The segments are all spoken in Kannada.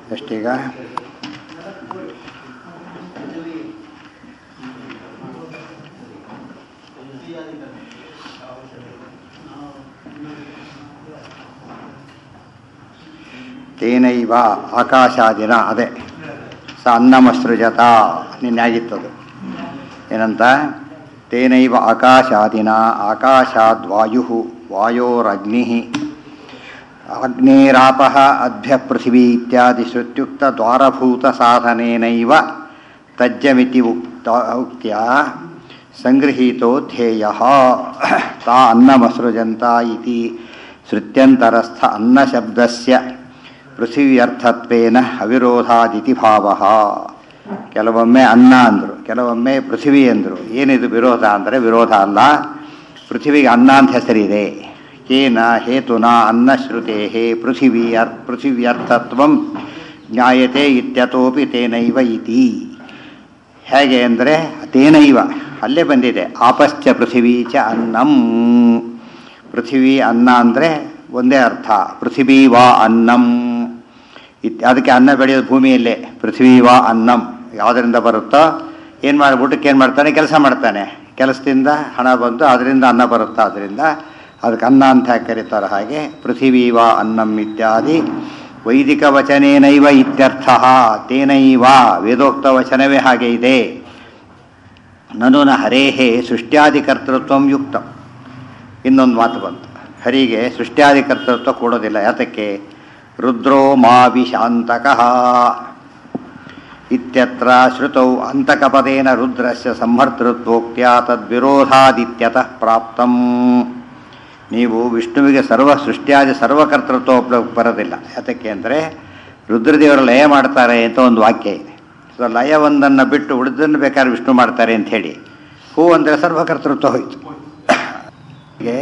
ಎಷ್ಟೀಗ ತೇನೈವ ಆಕಾಶಾದಿನ ಅದೇ ಸ ಅನ್ನಮಸೃಜತ ನಿನ್ನೆ ಆಗಿತ್ತದು ಏನಂತ ತೇನೈವ ಆಕಾಶಾದಿನ ಆಕಾಶಾದ್ವಾಯು ವಾಯೋರಗ್ನಿ ಅಗ್ನೇರಾಪಃ ಅಭ್ಯ ಪೃಥಿವೀ ಇತ್ಯಾದಿ ಶ್ರುತ್ಯುಕ್ತ ದ್ವಾರಭೂತ ಸಾಧನೇನೈವ ತಜ್ಜಮಿತಿ ಉಕ್ತ ಉಕ್ತ್ಯ ಸಂಗೃಹೀತೋ ಧ್ಯೇಯ ತಾ ಅನ್ನಮಸೃಜಂತ ಇತಿ ಶ್ರುತ್ಯಂತರಸ್ಥ ಅನ್ನಶಬ್ದಸ್ಯ ಪೃಥಿವ್ಯರ್ಥತ್ವೇನ ಅವಿರೋಧಾದಿತಿ ಭಾವ ಕೆಲವೊಮ್ಮೆ ಅನ್ನ ಅಂದರು ಕೆಲವೊಮ್ಮೆ ಪೃಥಿವಿ ಅಂದರು ಏನಿದು ವಿರೋಧ ಅಂದರೆ ವಿರೋಧ ಅಲ್ಲ ಪೃಥಿವಿಗೆ ಅನ್ನ ಅಂತ ಹೆಸರಿದೆ ಕೇನ ಹೇತುನಾ ಅನ್ನಶ್ರುತೆ ಪೃಥಿವಿ ಅರ್ ಪೃಥಿವ್ಯರ್ಥತ್ವಂ ಜ್ಞಾಯತೆ ಇತ್ಯತೋಪಿ ತೇನೈವ ಇತಿ ಹೇಗೆ ಅಂದರೆ ತೇನೈವ ಅಲ್ಲೇ ಬಂದಿದೆ ಆಪಶ್ಚ ಪೃಥಿವೀ ಚ ಅನ್ನಂ ಪೃಥಿವಿ ಅನ್ನ ಅಂದರೆ ಒಂದೇ ಅರ್ಥ ಪೃಥಿವೀ ವಾ ಅನ್ನಂ ಇತ್ ಅದಕ್ಕೆ ಅನ್ನ ಬೆಳೆಯೋದು ಭೂಮಿಯಲ್ಲೇ ಪೃಥ್ವಿ ವಾ ಅನ್ನಂ ಯಾವುದರಿಂದ ಬರುತ್ತೋ ಏನು ಮಾಡಿ ಊಟಕ್ಕೆ ಏನು ಮಾಡ್ತಾನೆ ಕೆಲಸ ಮಾಡ್ತಾನೆ ಕೆಲಸದಿಂದ ಹಣ ಬಂದು ಅದರಿಂದ ಅನ್ನ ಬರುತ್ತಾ ಅದರಿಂದ ಅದಕ್ಕೆ ಅನ್ನ ಅಂತ ಯಾಕೆ ಕರೀತಾರೆ ಹಾಗೆ ಪೃಥಿವೀ ವಾ ಅನ್ನಂ ಇತ್ಯಾದಿ ವೈದಿಕ ವಚನೇನೈವ ಇತ್ಯರ್ಥ ತೇನೈವ ವೇದೋಕ್ತ ವಚನವೇ ಹಾಗೆ ಇದೆ ನನು ನ ಹರೇಹೇ ಸೃಷ್ಟ್ಯಾದಿಕರ್ತೃತ್ವ ಯುಕ್ತ ಇನ್ನೊಂದು ಮಾತು ಬಂತು ಹರಿಗೆ ಸೃಷ್ಟ್ಯಾದಿಕರ್ತೃತ್ವ ಕೊಡೋದಿಲ್ಲ ಯಾತಕ್ಕೆ ರುದ್ರೋ ಮಾವಿಶಾಂತಕಃ ಇತ್ಯತ್ರ ಶ್ರುತೌ ಅಂತಕಪದೇನ ರುದ್ರಸ್ಯ ಸಂಹರ್ತೃತ್ವೋಕ್ತ್ಯ ತದ್ವಿರೋಧಾದಿತ್ಯತಃ ಪ್ರಾಪ್ತಂ ನೀವು ವಿಷ್ಣುವಿಗೆ ಸರ್ವ ಸೃಷ್ಟಿಯಾದಿ ಸರ್ವಕರ್ತೃತ್ವ ಒಪ್ಪ ಬರೋದಿಲ್ಲ ಯಾತಕ್ಕೆ ಅಂದರೆ ರುದ್ರದೇವರು ಲಯ ಮಾಡ್ತಾರೆ ಅಂತ ಒಂದು ವಾಕ್ಯ ಇದೆ ಸೊ ಲಯವೊಂದನ್ನು ಬಿಟ್ಟು ಉಳಿದನ್ನು ಬೇಕಾದ್ರೆ ವಿಷ್ಣು ಮಾಡ್ತಾರೆ ಅಂತ ಹೇಳಿ ಹೂ ಅಂದರೆ ಸರ್ವಕರ್ತೃತ್ವ ಹೋಯಿತು ಹೀಗೆ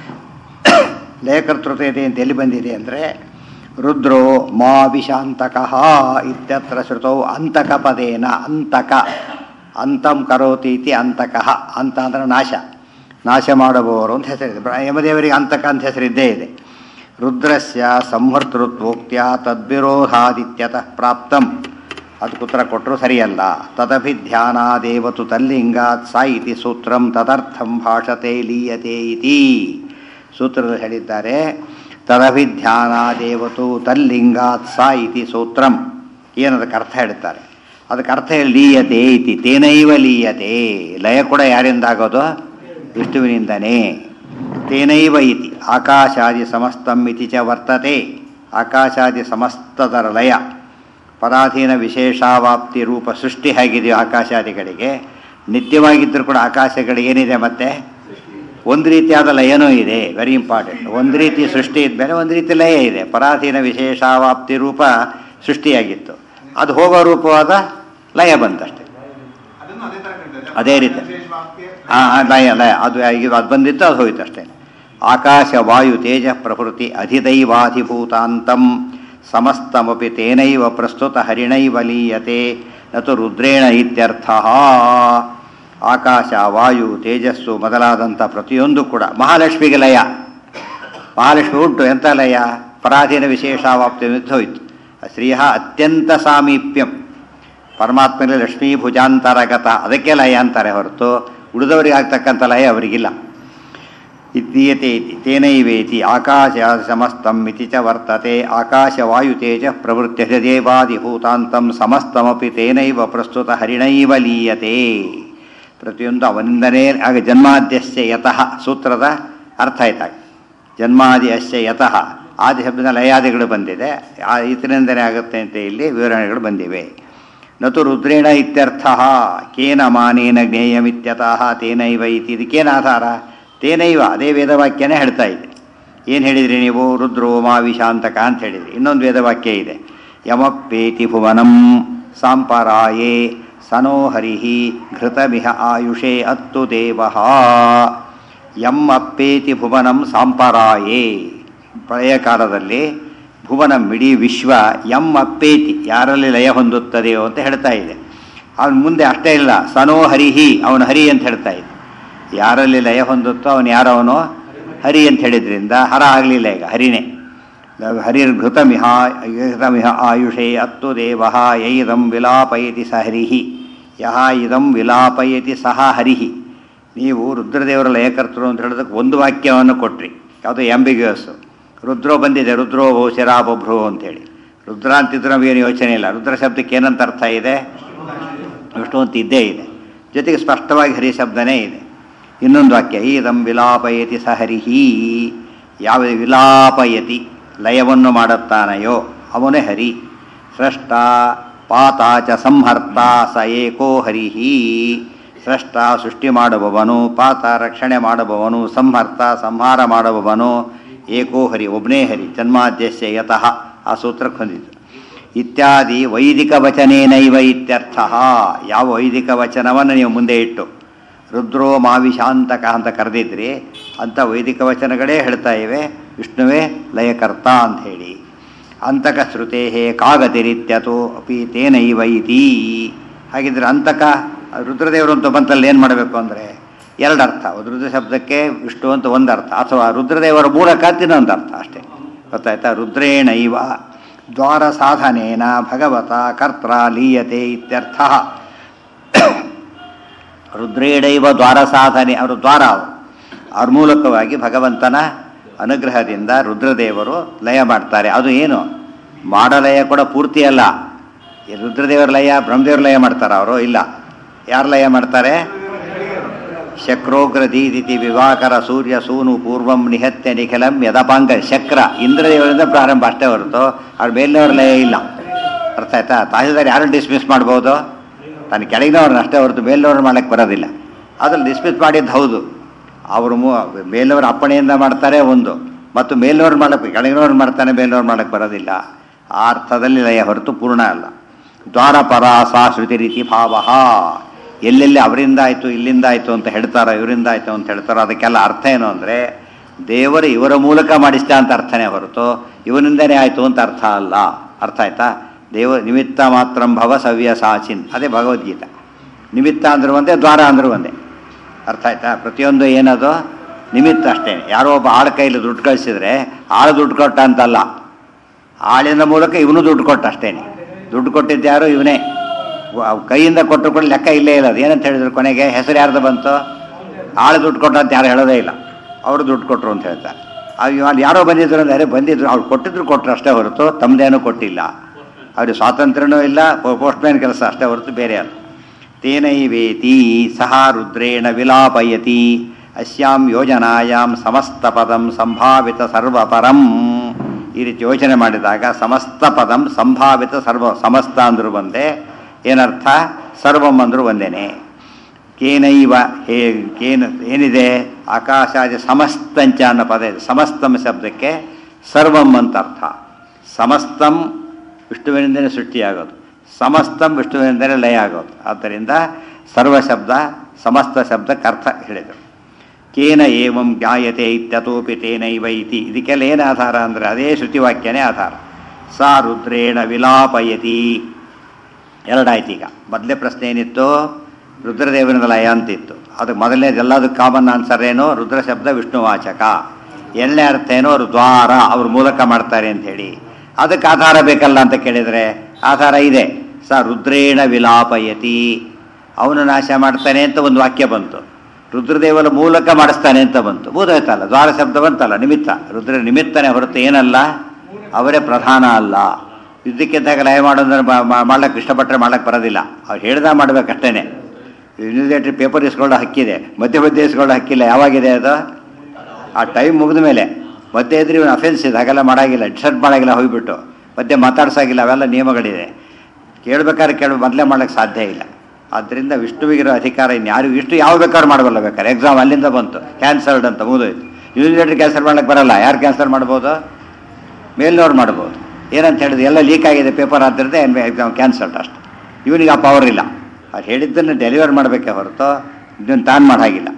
ಲಯಕರ್ತೃತ್ವ ಇದೆ ಅಂತ ಎಲ್ಲಿ ಬಂದಿದೆ ಅಂದರೆ ರುದ್ರೋ ಮಾ ವಿಶಾಂತಕಃ ಇತ್ಯತ್ರ ಶ್ರುತೌ ಅಂತಕ ಪದೇನ ಅಂತಕ ಅಂತಂ ಕರೋತಿ ಇತಿ ಅಂತಕಃ ಅಂತ ಅಂದರೆ ನಾಶ ನಾಶ ಮಾಡಬಹುದು ಅಂತ ಹೆಸರಿದೆ ಬ್ರ- ಯಮದೇವರಿಗೆ ಅಂತಕ ಅಂತ ಹೆಸರಿದ್ದೇ ಇದೆ ರುದ್ರಸ್ಯ ಸಂಹರ್ತೃತ್ವೋಕ್ತ್ಯ ತದ್ವಿರೋಧಾದಿತ್ಯತಃ ಪ್ರಾಪ್ತಂ ಅದಕ್ಕೆ ಉತ್ತರ ಕೊಟ್ಟರು ಸರಿಯಲ್ಲ ತದಪಿ ಧ್ಯಾನಾದೇವತು ತಲ್ಲಿಂಗಾತ್ ಸಾ ಇತಿ ಸೂತ್ರಂ ತದರ್ಥಂ ಭಾಷತೆ ಲೀಯತೆ ಇತಿ ಸೂತ್ರದಲ್ಲಿ ಹೇಳಿದ್ದಾರೆ ತದಭಿಧ್ಯಾನಾದೇವತು ತಲ್ಲಿಂಗಾತ್ ಸಾ ಇತಿ ಸೂತ್ರಂ ಏನದಕ್ಕೆ ಅರ್ಥ ಹೇಳ್ತಾರೆ ಅದಕ್ಕೆ ಅರ್ಥ ಹೇಳಿ ಲೀಯತೆ ಇತಿ ತೇನೈವ ಲೀಯತೆ ಲಯ ಕೂಡ ಯಾರಿಂದ ಆಗೋದು ವಿಷ್ಣುವಿನಿಂದನೇ ತೇನೈವ ಇತಿ ಆಕಾಶಾದಿ ಸಮಸ್ತಂ ಇತಿ ಚ ವರ್ತತೆ ಆಕಾಶಾದಿ ಸಮಸ್ತದರ ಲಯ ಪರಾಧೀನ ವಿಶೇಷಾವಾಪ್ತಿ ರೂಪ ಸೃಷ್ಟಿ ಹೇಗಿದೆಯೋ ಆಕಾಶಾದಿಗಳಿಗೆ ನಿತ್ಯವಾಗಿದ್ದರೂ ಕೂಡ ಆಕಾಶಗಳಿಗೆ ಏನಿದೆ ಮತ್ತೆ ಒಂದು ರೀತಿಯಾದ ಲಯನೂ ಇದೆ ವೆರಿ ಇಂಪಾರ್ಟೆಂಟ್ ಒಂದು ರೀತಿ ಸೃಷ್ಟಿ ಇದ್ಮೇಲೆ ಒಂದು ರೀತಿ ಲಯ ಇದೆ ಪರಾಧೀನ ವಿಶೇಷಾವಾಪ್ತಿ ರೂಪ ಸೃಷ್ಟಿಯಾಗಿತ್ತು ಅದು ಹೋಗೋ ರೂಪವಾದ ಲಯ ಬಂತಷ್ಟೆ ಅದನ್ನು ಅದೇ ತರ ಕಂಡಿದೆ. ಅದೇ ರೀತಿ. ವಿಶೇಷವಾಕ್ಯ ಹಾಂ ಲಯ ಲಯ ಅದು ಈಗ ಅದು ಬಂದಿತ್ತು ಅದು ಹೋಯ್ತು ಅಷ್ಟೇ ಆಕಾಶ ವಾಯು ತೇಜ ಪ್ರಕೃತಿ ಅಧಿದೈವಾಧಿಭೂತಾಂತಂ ಸಮಸ್ತಮಪಿ ತೇನೈವ ಪ್ರಸ್ತುತ ಹರಿಣೈವ ಲೀಯತೆ ನತು ರುದ್ರೇಣ ಇತ್ಯರ್ಥ ಆಕಾಶ ವಾಯು ತೇಜಸ್ಸು ಮೊದಲಾದಂಥ ಪ್ರತಿಯೊಂದು ಕೂಡ ಮಹಾಲಕ್ಷ್ಮಿಗೆ ಲಯ ಮಹಾಲಕ್ಷ್ಮಿ ಉಂಟು ಎಂಥ ಲಯ ಪರಾಧೀನ ವಿಶೇಷಾವಾಪ್ತಿ ಹೋಯಿತು ಶ್ರೀಯ ಅತ್ಯಂತ ಸಾಮೀಪ್ಯಂ ಪರಮಾತ್ಮನಲ್ಲಿ ಲಕ್ಷ್ಮೀ ಭುಜಾಂತರಗತ ಅದಕ್ಕೆ ಲಯ ಅಂತಾರೆ ಹೊರತು ಉಳಿದವರಿಗೆ ಆಗ್ತಕ್ಕಂಥ ಲಯ ಅವರಿಗಿಲ್ಲ ಇತ್ತೀಯತೆ ಇತಿ ತೇನೈವೇತಿ ಆಕಾಶ ಸಮಸ್ತಂ ಇತಿ ಚ ವರ್ತತೆ ಆಕಾಶ ವಾಯು ತೇಜ ಪ್ರವೃತ್ಯ ದೇವಾದಿಭೂತಾಂತಂ ಸಮಸ್ತಮಪಿ ತೇನೈವ ಪ್ರಸ್ತುತ ಹರಿಣೈವ ಲೀಯತೆ ಪ್ರತಿಯೊಂದು ಅವನಿಂದನೇ ಆಗ ಜನ್ಮಾದ್ಯಸ್ಯ ಯತಃ ಸೂತ್ರದ ಅರ್ಥ ಆಯ್ತಾಗ ಜನ್ಮಾದಿ ಅಸ್ಯ ಯತಃ ಆದಿ ಶಬ್ದದ ಲಯಾದಿಗಳು ಬಂದಿದೆ ಆ ಈತನಿಂದನೇ ಆಗುತ್ತೆ ಅಂತ ಇಲ್ಲಿ ವಿವರಣೆಗಳು ಬಂದಿವೆ ನತು ರುದ್ರೇಣ ಇತ್ಯರ್ಥ ಕೇನ ಮಾನೇನ ಜ್ಞೇಯಮಿತ್ಯತಃ ತೇನೈವ ಇತಿ ಇದಕ್ಕೇನು ಆಧಾರ ತೇನೈವ ಅದೇ ವೇದವಾಕ್ಯನೇ ಹೇಳ್ತಾ ಇದೆ ಏನು ಹೇಳಿದ್ರಿ ನೀವು ರುದ್ರೋ ಮಾವಿಶಾಂತಕ ಅಂತ ಹೇಳಿದ್ರಿ ಇನ್ನೊಂದು ವೇದವಾಕ್ಯ ಇದೆ ಯಮಪ್ಪೇತಿ ಭುವನಂ ಸಾಂಪರಾಯೇ ಸನೋ ಹರಿಹಿ ಘೃತಮಿಹ ಆಯುಷೇ ಅತ್ತು ದೇವಃ ಯಂ ಅಪ್ಪೇತಿ ಭುವನಂ ಸಾಂಪರಾಯೇ ಪ್ರಳಯ ಕಾಲದಲ್ಲಿ ಭುವನಂ ಇಡೀ ವಿಶ್ವ ಎಂ ಅಪ್ಪೇತಿ ಯಾರಲ್ಲಿ ಲಯ ಹೊಂದುತ್ತದೆಯೋ ಅಂತ ಹೇಳ್ತಾ ಇದೆ ಅವನು ಮುಂದೆ ಅಷ್ಟೇ ಇಲ್ಲ ಸನೋ ಹರಿಹಿ ಅವನು ಹರಿ ಅಂತ ಹೇಳ್ತಾ ಇದೆ ಯಾರಲ್ಲಿ ಲಯ ಹೊಂದುತ್ತೋ ಅವನು ಯಾರವನು ಹರಿ ಅಂತ ಹೇಳಿದ್ರಿಂದ ಹರ ಆಗಲಿಲ್ಲ ಈಗ ಹರಿನೇ ಹರಿರ್ಘೃತಮಿಹ ಘೃತಮಿಹ ಆಯುಷೇ ಅತ್ತು ದೇವ ಯೈದಂ ವಿಲಾಪಯತಿ ಸ ಹರಿಃ ಯಹ ಇದಂ ವಿಲಾಪಯತಿ ಸಹ ಹರಿಃ ನೀವು ರುದ್ರದೇವರ ಲಯಕರ್ತರು ಅಂತ ಹೇಳೋದಕ್ಕೆ ಒಂದು ವಾಕ್ಯವನ್ನು ಕೊಟ್ರಿ ಯಾವುದೋ ಎಂಬಿಗ್ಯೂಸ್ ರುದ್ರೋ ಬಂದಿದೆ ರುದ್ರೋ ಬಹುಶಿರಾ ಬಭ್ರು ಅಂತೇಳಿ ರುದ್ರ ಅಂತಿದ್ರೆ ನಮಗೇನು ಯೋಚನೆ ಇಲ್ಲ ರುದ್ರ ಶಬ್ದಕ್ಕೆ ಏನಂತ ಅರ್ಥ ಇದೆ ವಿಷ್ಣು ಅಂತ ಇದ್ದೇ ಇದೆ ಜೊತೆಗೆ ಸ್ಪಷ್ಟವಾಗಿ ಹರಿ ಶಬ್ದನೇ ಇದೆ ಇನ್ನೊಂದು ವಾಕ್ಯ ಈದಂ ವಿಲಾಪಯತಿ ಸ ಹರಿಹಿ ಯಾವ ವಿಲಾಪಯತಿ ಲಯವನ್ನು ಮಾಡುತ್ತಾನೆಯೋ ಅವನೇ ಹರಿ ಸೃಷ್ಟ ಪಾತ ಚ ಸಂಹರ್ತ ಸ ಏಕೋ ಹರಿಹಿ ಸೃಷ್ಟ ಸೃಷ್ಟಿ ಮಾಡುವವನು ಪಾತ ರಕ್ಷಣೆ ಮಾಡುವವನು ಸಂಹರ್ತ ಸಂಹಾರ ಮಾಡುವವನು ಏಕೋ ಹರಿ ಒಬ್ಬನೇ ಹರಿ ಜನ್ಮಾದ್ಯಸ್ಯ ಯತಃ ಆ ಸೂತ್ರಕ್ಕೆ ಹೊಂದಿದ್ದು ಇತ್ಯಾದಿ ವೈದಿಕ ವಚನೇನೈವ ಇತ್ಯರ್ಥ ಯಾವ ವೈದಿಕ ವಚನವನ್ನು ನೀವು ಮುಂದೆ ಇಟ್ಟು ರುದ್ರೋ ಮಾವಿಶಾಂತಕ ಅಂತ ಕರೆದಿದ್ರಿ ಅಂಥ ವೈದಿಕ ವಚನಗಳೇ ಹೇಳ್ತಾ ಇವೆ ವಿಷ್ಣುವೇ ಲಯಕರ್ತ ಅಂತ ಹೇಳಿ ಅಂತಕ ಶ್ರುತೇ ಕಾಗತಿರಿತ್ಯತೋ ಅಪಿ ತೇನೈವ ಇತಿ ಹಾಗಿದ್ರೆ ಅಂತಕ ರುದ್ರದೇವರು ಅಂತ ಬಂತಲ್ಲಿ ಏನು ಮಾಡಬೇಕು ಅಂದರೆ ಎರಡು ಅರ್ಥ ಒಂದು ರುದ್ರ ಶಬ್ದಕ್ಕೆ ವಿಷ್ಣು ಅಂತ ಒಂದು ಅರ್ಥ ಅಥವಾ ರುದ್ರದೇವರ ಮೂಲಕ ಇನ್ನೊಂದು ಅರ್ಥ ಅಷ್ಟೇ ಗೊತ್ತಾಯ್ತಾ ರುದ್ರೇಣೈವ ದ್ವಾರ ಸಾಧನೇನ ಭಗವತ ಕರ್ತ್ರ ಲೀಯತೆ ಇತ್ಯರ್ಥ ರುದ್ರೇಣೈವ ದ್ವಾರ ಸಾಧನೆ ಅವರು ದ್ವಾರ ಅವರು ಅವ್ರ ಮೂಲಕವಾಗಿ ಭಗವಂತನ ಅನುಗ್ರಹದಿಂದ ರುದ್ರದೇವರು ಲಯ ಮಾಡ್ತಾರೆ ಅದು ಏನು ಮಾಡಲಯ ಕೂಡ ಪೂರ್ತಿ ಅಲ್ಲ ಈ ರುದ್ರದೇವರ ಲಯ ಬ್ರಹ್ಮದೇವ್ರ ಲಯ ಮಾಡ್ತಾರ ಅವರು ಇಲ್ಲ ಯಾರು ಲಯ ಮಾಡ್ತಾರೆ ಶಕ್ರೋಗ್ರ ದೀದಿತಿ ವಿವಾಕರ ಸೂರ್ಯ ಸೂನು ಪೂರ್ವಂ ನಿಹತ್ಯ ನಿಖಿಲಂ ಯದಪಾಂಗ ಶಕ್ರ ಇಂದ್ರದೇವರಿಂದ ಪ್ರಾರಂಭ ಅಷ್ಟೇ ಹೊರತು ಅವ್ರ ಮೇಲಿನವ್ರ ಲಯ ಇಲ್ಲ ಅರ್ಥ ಆಯ್ತಾ ತಹಸೀಲ್ದಾರ್ ಯಾರು ಡಿಸ್ಮಿಸ್ ಮಾಡ್ಬೋದು ತನ್ನ ಕೆಳಗಿನವ್ರನ್ನ ಅಷ್ಟೇ ಹೊರತು ಮೇಲಿನವ್ರನ್ನ ಮಾಡಕ್ಕೆ ಬರೋದಿಲ್ಲ ಅದ್ರಲ್ಲಿ ಡಿಸ್ಮಿಸ್ ಮಾಡಿದ್ದು ಹೌದು ಅವರು ಮೂ ಮೇಲಿನವ್ರ ಅಪ್ಪಣೆಯಿಂದ ಮಾಡ್ತಾರೆ ಒಂದು ಮತ್ತು ಮೇಲಿನವ್ರು ಮಾಡಕ್ಕೆ ಕೆಳಗಿನವ್ರು ಮಾಡ್ತಾನೆ ಮೇಲಿನವ್ರು ಮಾಡಕ್ಕೆ ಬರೋದಿಲ್ಲ ಆ ಅರ್ಥದಲ್ಲಿ ಲಯ ಹೊರತು ಪೂರ್ಣ ಅಲ್ಲ ದ್ವಾರಪರ ಸಾ ಶ್ರುತಿ ರೀತಿ ಭಾವ ಎಲ್ಲೆಲ್ಲಿ ಅವರಿಂದ ಆಯಿತು ಇಲ್ಲಿಂದ ಆಯಿತು ಅಂತ ಹೇಳ್ತಾರೋ ಇವರಿಂದ ಆಯಿತು ಅಂತ ಹೇಳ್ತಾರೋ ಅದಕ್ಕೆಲ್ಲ ಅರ್ಥ ಏನು ಅಂದರೆ ದೇವರು ಇವರ ಮೂಲಕ ಮಾಡಿಸ್ತಾ ಅಂತ ಅರ್ಥನೇ ಹೊರತು ಇವನಿಂದನೇ ಆಯಿತು ಅಂತ ಅರ್ಥ ಅಲ್ಲ ಅರ್ಥ ಆಯ್ತಾ ದೇವ ನಿಮಿತ್ತ ಮಾತ್ರ ಭವ ಸವ್ಯ ಸಾಚಿನ್ ಅದೇ ಭಗವದ್ಗೀತೆ ನಿಮಿತ್ತ ಅಂದ್ರೂ ಒಂದೇ ದ್ವಾರ ಅಂದ್ರೂ ಒಂದೇ ಅರ್ಥ ಆಯ್ತಾ ಪ್ರತಿಯೊಂದು ಏನದು ನಿಮಿತ್ತ ಅಷ್ಟೇ ಯಾರೋ ಒಬ್ಬ ಆಳ ಕೈಲಿ ದುಡ್ಡು ಕಳಿಸಿದ್ರೆ ಆಳು ದುಡ್ಡು ಕೊಟ್ಟ ಅಂತಲ್ಲ ಆಳಿನ ಮೂಲಕ ಇವನು ದುಡ್ಡು ಕೊಟ್ಟ ಅಷ್ಟೇನೆ ದುಡ್ಡು ಕೊಟ್ಟಿದ್ದು ಯಾರು ಇವನೇ ಕೈಯಿಂದ ಕೊಟ್ಟರು ಕೂಡ ಲೆಕ್ಕ ಇಲ್ಲೇ ಇಲ್ಲ ಅದು ಏನಂತ ಹೇಳಿದ್ರು ಕೊನೆಗೆ ಹೆಸರು ಯಾರ್ದು ಬಂತು ಆಳು ದುಡ್ಡು ಕೊಟ್ಟ ಅಂತ ಯಾರು ಹೇಳೋದೇ ಇಲ್ಲ ಅವರು ದುಡ್ಡು ಕೊಟ್ಟರು ಅಂತ ಹೇಳ್ತಾರೆ ಅದು ಯಾರೋ ಬಂದಿದ್ರು ಅಂದರೆ ಬಂದಿದ್ರು ಅವ್ರು ಕೊಟ್ಟಿದ್ರು ಕೊಟ್ಟರು ಅಷ್ಟೇ ಹೊರತು ತಮ್ಮದೇನೂ ಕೊಟ್ಟಿಲ್ಲ ಅವ್ರಿಗೆ ಸ್ವಾತಂತ್ರ್ಯನೂ ಇಲ್ಲ ಪೋಸ್ಟ್ಮ್ಯಾನ್ ಕೆಲಸ ಅಷ್ಟೇ ಹೊರತು ಬೇರೆ ಅಲ್ಲ ತೇನೈವೇತಿ ಸಹ ರುದ್ರೇಣ ವಿಲಾಪಯತಿ ಅಸ್ಯಾಂ ಯೋಜನಾಯಾಂ ಸಮಸ್ತ ಪದಂ ಸಂಭಾವಿತ ಸರ್ವಪರಂ ಈ ರೀತಿ ಯೋಚನೆ ಮಾಡಿದಾಗ ಸಮಸ್ತ ಪದಂ ಸಂಭಾವಿತ ಸರ್ವ ಸಮಸ್ತ ಅಂದ್ರು ಒಂದೇ ಏನರ್ಥ ಸರ್ವಂ ಅಂದ್ರು ಒಂದೇನೆ ಕೇನೈವ ಹೇ ಕೇನ ಏನಿದೆ ಆಕಾಶಾದಿ ಸಮಸ್ತಂಚ ಅನ್ನೋ ಪದ ಇದೆ ಸಮಸ್ತಂ ಶಬ್ದಕ್ಕೆ ಸರ್ವಂ ಅಂತ ಅರ್ಥ ಸಮಸ್ತಂ ವಿಷ್ಣುವಿನಿಂದಲೇ ಸೃಷ್ಟಿಯಾಗೋದು ಸಮಸ್ತಂ ವಿಷ್ಣುವಿನಿಂದಲೇ ಲಯ ಆಗೋದು ಆದ್ದರಿಂದ ಸರ್ವ ಶಬ್ದ ಸಮಸ್ತ ಶಬ್ದಕ್ಕೆ ಅರ್ಥ ಹೇಳಿದರು ಕೇನ ಏವಂ ಜ್ಞಾಯತೆ ಇತ್ಯತೋಪಿ ತೇನೈವ ಇತಿ ಇದಕ್ಕೆಲ್ಲ ಏನು ಆಧಾರ ಅಂದರೆ ಅದೇ ಶ್ರುತಿವಾಕ್ಯನೇ ಆಧಾರ ಸಾ ರುದ್ರೇಣ ವಿಲಾಪಯತಿ ಎರಡಾಯ್ತು ಈಗ ಮೊದಲೇ ಪ್ರಶ್ನೆ ಏನಿತ್ತು ರುದ್ರದೇವನ ಲಯ ಅಂತಿತ್ತು ಅದಕ್ಕೆ ಮೊದಲನೇದು ಎಲ್ಲದಕ್ಕೆ ಕಾಮನ್ ಆನ್ಸರ್ ಏನು ರುದ್ರ ಶಬ್ದ ವಿಷ್ಣುವಾಚಕ ಎರಡನೇ ಅರ್ಥ ಏನೋ ಅವರು ದ್ವಾರ ಅವ್ರ ಮೂಲಕ ಮಾಡ್ತಾರೆ ಅಂತ ಹೇಳಿ ಅದಕ್ಕೆ ಆಧಾರ ಬೇಕಲ್ಲ ಅಂತ ಕೇಳಿದರೆ ಆಧಾರ ಇದೆ ಸ ರುದ್ರೇಣ ವಿಲಾಪಯತಿ ಅವನು ನಾಶ ಮಾಡ್ತಾನೆ ಅಂತ ಒಂದು ವಾಕ್ಯ ಬಂತು ರುದ್ರದೇವರ ಮೂಲಕ ಮಾಡಿಸ್ತಾನೆ ಅಂತ ಬಂತು ಬೋಧಾಯ್ತಲ್ಲ ದ್ವಾರ ಶಬ್ದ ಬಂತಲ್ಲ ನಿಮಿತ್ತ ರುದ್ರ ನಿಮಿತ್ತನೇ ಹೊರತು ಏನಲ್ಲ ಅವರೇ ಪ್ರಧಾನ ಅಲ್ಲ ಯುದ್ಧಕ್ಕಿದ್ದಾಗ ಲಯ ಮಾಡೋದ್ರೆ ಮಾಡ್ಲಿಕ್ಕೆ ಇಷ್ಟಪಟ್ಟರೆ ಮಾಡ್ಲಿಕ್ಕೆ ಬರೋದಿಲ್ಲ ಅವ್ರು ಹೇಳ್ದ ಮಾಡ್ಬೇಕಷ್ಟೇನೆ ಯೂನಿವರ್ಸಿಟಿ ಪೇಪರ್ ಇಸ್ಕೊಳ್ಳೋ ಹಕ್ಕಿದೆ ಮಧ್ಯ ಮಧ್ಯೆ ಇಸ್ಕೊಳ್ಳೋ ಹಕ್ಕಿಲ್ಲ ಯಾವಾಗಿದೆ ಅದು ಆ ಟೈಮ್ ಮುಗಿದ ಮೇಲೆ ಮಧ್ಯೆ ಇದ್ರೆ ಇವನು ಅಫೆನ್ಸ್ ಇದೆ ಹಾಗೆಲ್ಲ ಮಾಡಾಗಿಲ್ಲ ಡಿಸರ್ಟ್ ಮಾಡಾಗಿಲ್ಲ ಹೋಗ್ಬಿಟ್ಟು ಮಧ್ಯೆ ಮಾತಾಡ್ಸಾಗಿಲ್ಲ ಅವೆಲ್ಲ ನಿಯಮಗಳಿದೆ ಕೇಳ್ಬೇಕಾದ್ರೆ ಕೇಳ ಮೊದಲೇ ಮಾಡ್ಲಿಕ್ಕೆ ಸಾಧ್ಯ ಇಲ್ಲ ಆದ್ದರಿಂದ ವಿಷ್ಣುವಿಗಿರೋ ಅಧಿಕಾರ ಇನ್ಯಾರು ವಿಷ್ಣು ಯಾವ ಬೇಕಾದ್ರೂ ಮಾಡಬಲ್ಲ ಬೇಕಾದ್ರೆ ಎಕ್ಸಾಮ್ ಅಲ್ಲಿಂದ ಬಂತು ಕ್ಯಾನ್ಸಲ್ಡ್ ಅಂತ ಮುಗಿದೋಯ್ತು ಯೂನಿವರ್ಸಿಟಿ ಕ್ಯಾನ್ಸಲ್ ಮಾಡ್ಲಿಕ್ಕೆ ಬರಲ್ಲ ಯಾರು ಕ್ಯಾನ್ಸಲ್ ಮಾಡ್ಬೋದು ಮೇಲ್ನವ್ರು ಮಾಡ್ಬೋದು ಏನಂತ ಹೇಳಿದ್ರೆ ಎಲ್ಲ ಲೀಕ್ ಆಗಿದೆ ಪೇಪರ್ ಆದ್ದರಿಂದ ಎಕ್ಸಾಮ್ ಕ್ಯಾನ್ಸಲ್ಡ್ ಅಷ್ಟು ಇವನಿಗೆ ಆ ಪವರ್ ಇಲ್ಲ ಅವ್ರು ಹೇಳಿದ್ದನ್ನು ಡೆಲಿವರ್ ಮಾಡಬೇಕೇ ಹೊರತು ಇದನ್ನು ತಾನು ಮಾಡಾಗಿಲ್ಲ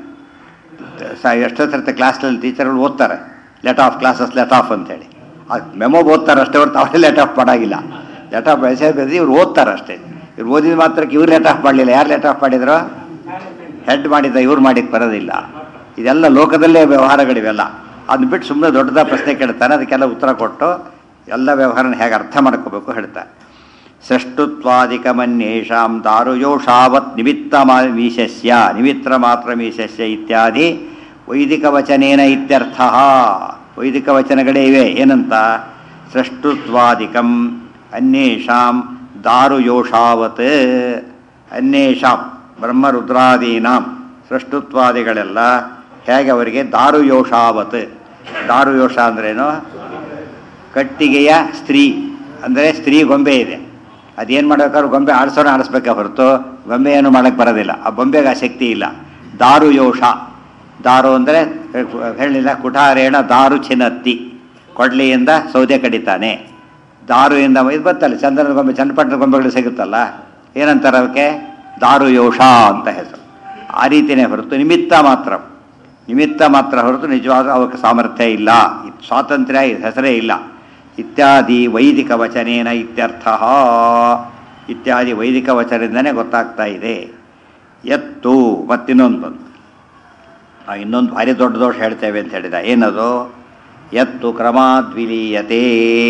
ಸ ಎಷ್ಟೋ ಸರ್ತಿ ಕ್ಲಾಸ್ನಲ್ಲಿ ಟೀಚರ್ಗಳು ಓದ್ತಾರೆ let off classes let off ಅಂತೇಳಿ ಅದು ಮೆಮೋ ಓದ್ತಾರೆ ಅಷ್ಟೇ ಹೊರತು ಅವರೇ ಲೆಟ್ ಆಫ್ ಮಾಡಾಗಿಲ್ಲ ಲೆಟ್ ಆಫ್ ಮೆಸೇಜ್ ಇವ್ರು ಓದ್ತಾರೆ ಅಷ್ಟೇ ಇವ್ರು ಓದಿದ ಮಾತ್ರಕ್ಕೆ ಇವ್ರು ಲೆಟ್ ಆಫ್ ಮಾಡಲಿಲ್ಲ ಯಾರು ಲೆಟ್ ಆಫ್ ಮಾಡಿದ್ರು ಹೆಡ್ ಮಾಡಿದ್ದ ಇವ್ರು ಮಾಡಿಕ್ಕೆ ಬರೋದಿಲ್ಲ ಇದೆಲ್ಲ ಲೋಕದಲ್ಲೇ ವ್ಯವಹಾರಗಳಿವೆಲ್ಲ ಅದನ್ನ ಬಿಟ್ಟು ಸುಮ್ಮನೆ ದೊಡ್ಡದ ಪ್ರಶ್ನೆ ಕೇಳ್ತಾನೆ ಅದಕ್ಕೆಲ್ಲ ಉತ್ತರ ಕೊಟ್ಟು ಎಲ್ಲ ವ್ಯವಹಾರನ ಹೇಗೆ ಅರ್ಥ ಮಾಡ್ಕೋಬೇಕು ಹೇಳ್ತಾರೆ ಸೃಷ್ಟುತ್ವಾದಿಕಮನ್ಯೇಷಾಂ ದಾರುಯೋಷಾವತ್ ನಿಮಿತ್ತ ಮೀಶಸ್ಯ ನಿಮಿತ್ರ ಮಾತ್ರ ಮೀಶಸ್ಯ ಇತ್ಯಾದಿ ವೈದಿಕ ವಚನೇನ ಇತ್ಯರ್ಥ ವೈದಿಕ ವಚನಗಳೇ ಇವೆ ಏನಂತ ಸೃಷ್ಟುತ್ವಾದಿಕಂ ಅನ್ಯೇಷಾಂ ದಾರುಯೋಷಾವತ್ ಅನ್ಯೇಷಾಂ ಬ್ರಹ್ಮರುದ್ರಾದೀನಾಂ ಸೃಷ್ಟುತ್ವಾದಿಗಳೆಲ್ಲ ಹೇಗೆ ಅವರಿಗೆ ದಾರುಯೋಷಾವತ್ ದಾರುಯೋಷ ಅಂದ್ರೇನು ಕಟ್ಟಿಗೆಯ ಸ್ತ್ರೀ ಅಂದರೆ ಸ್ತ್ರೀ ಗೊಂಬೆ ಇದೆ ಅದೇನು ಮಾಡ್ಬೇಕಾದ್ರೆ ಗೊಂಬೆ ಆಡಿಸೋಣ ಆಡಿಸ್ಬೇಕೆ ಹೊರತು ಗೊಂಬೆ ಏನು ಮಾಡೋಕ್ಕೆ ಬರೋದಿಲ್ಲ ಆ ಬೊಂಬೆಗೆ ಆ ಶಕ್ತಿ ಇಲ್ಲ ದಾರು ಯೋಷ ದಾರು ಅಂದರೆ ಹೇಳಿಲ್ಲ ಕುಠಾರೇಣ ದಾರು ಚಿನ್ನತ್ತಿ ಕೊಡ್ಲಿಯಿಂದ ಸೌದೆ ಕಡಿತಾನೆ ದಾರುಯಿಂದ ಇದು ಬರ್ತಲ್ಲ ಚಂದ್ರನ ಗೊಂಬೆ ಚನ್ನಪಟ್ಟಣ ಗೊಂಬೆಗಳು ಸಿಗುತ್ತಲ್ಲ ಏನಂತಾರೆ ಅವಕ್ಕೆ ದಾರು ಯೋಷ ಅಂತ ಹೆಸರು ಆ ರೀತಿಯೇ ಹೊರತು ನಿಮಿತ್ತ ಮಾತ್ರ ನಿಮಿತ್ತ ಮಾತ್ರ ಹೊರತು ನಿಜವಾದ ಅವಕ್ಕೆ ಸಾಮರ್ಥ್ಯ ಇಲ್ಲ ಇದು ಸ್ವಾತಂತ್ರ್ಯ ಇದು ಹೆಸರೇ ಇಲ್ಲ ಇತ್ಯಾದಿ ವೈದಿಕ ವಚನೇನ ಇತ್ಯರ್ಥ ಇತ್ಯಾದಿ ವೈದಿಕ ವಚನದಿಂದನೇ ಗೊತ್ತಾಗ್ತಾ ಇದೆ ಎತ್ತು ಮತ್ತಿನ್ನೊಂದು ಬಂತು ಆ ಇನ್ನೊಂದು ಭಾರಿ ದೊಡ್ಡ ದೋಷ ಹೇಳ್ತೇವೆ ಅಂತ ಹೇಳಿದ ಏನದು ಎತ್ತು ಕ್ರಮಾದ್ವಿಲೀಯತೆ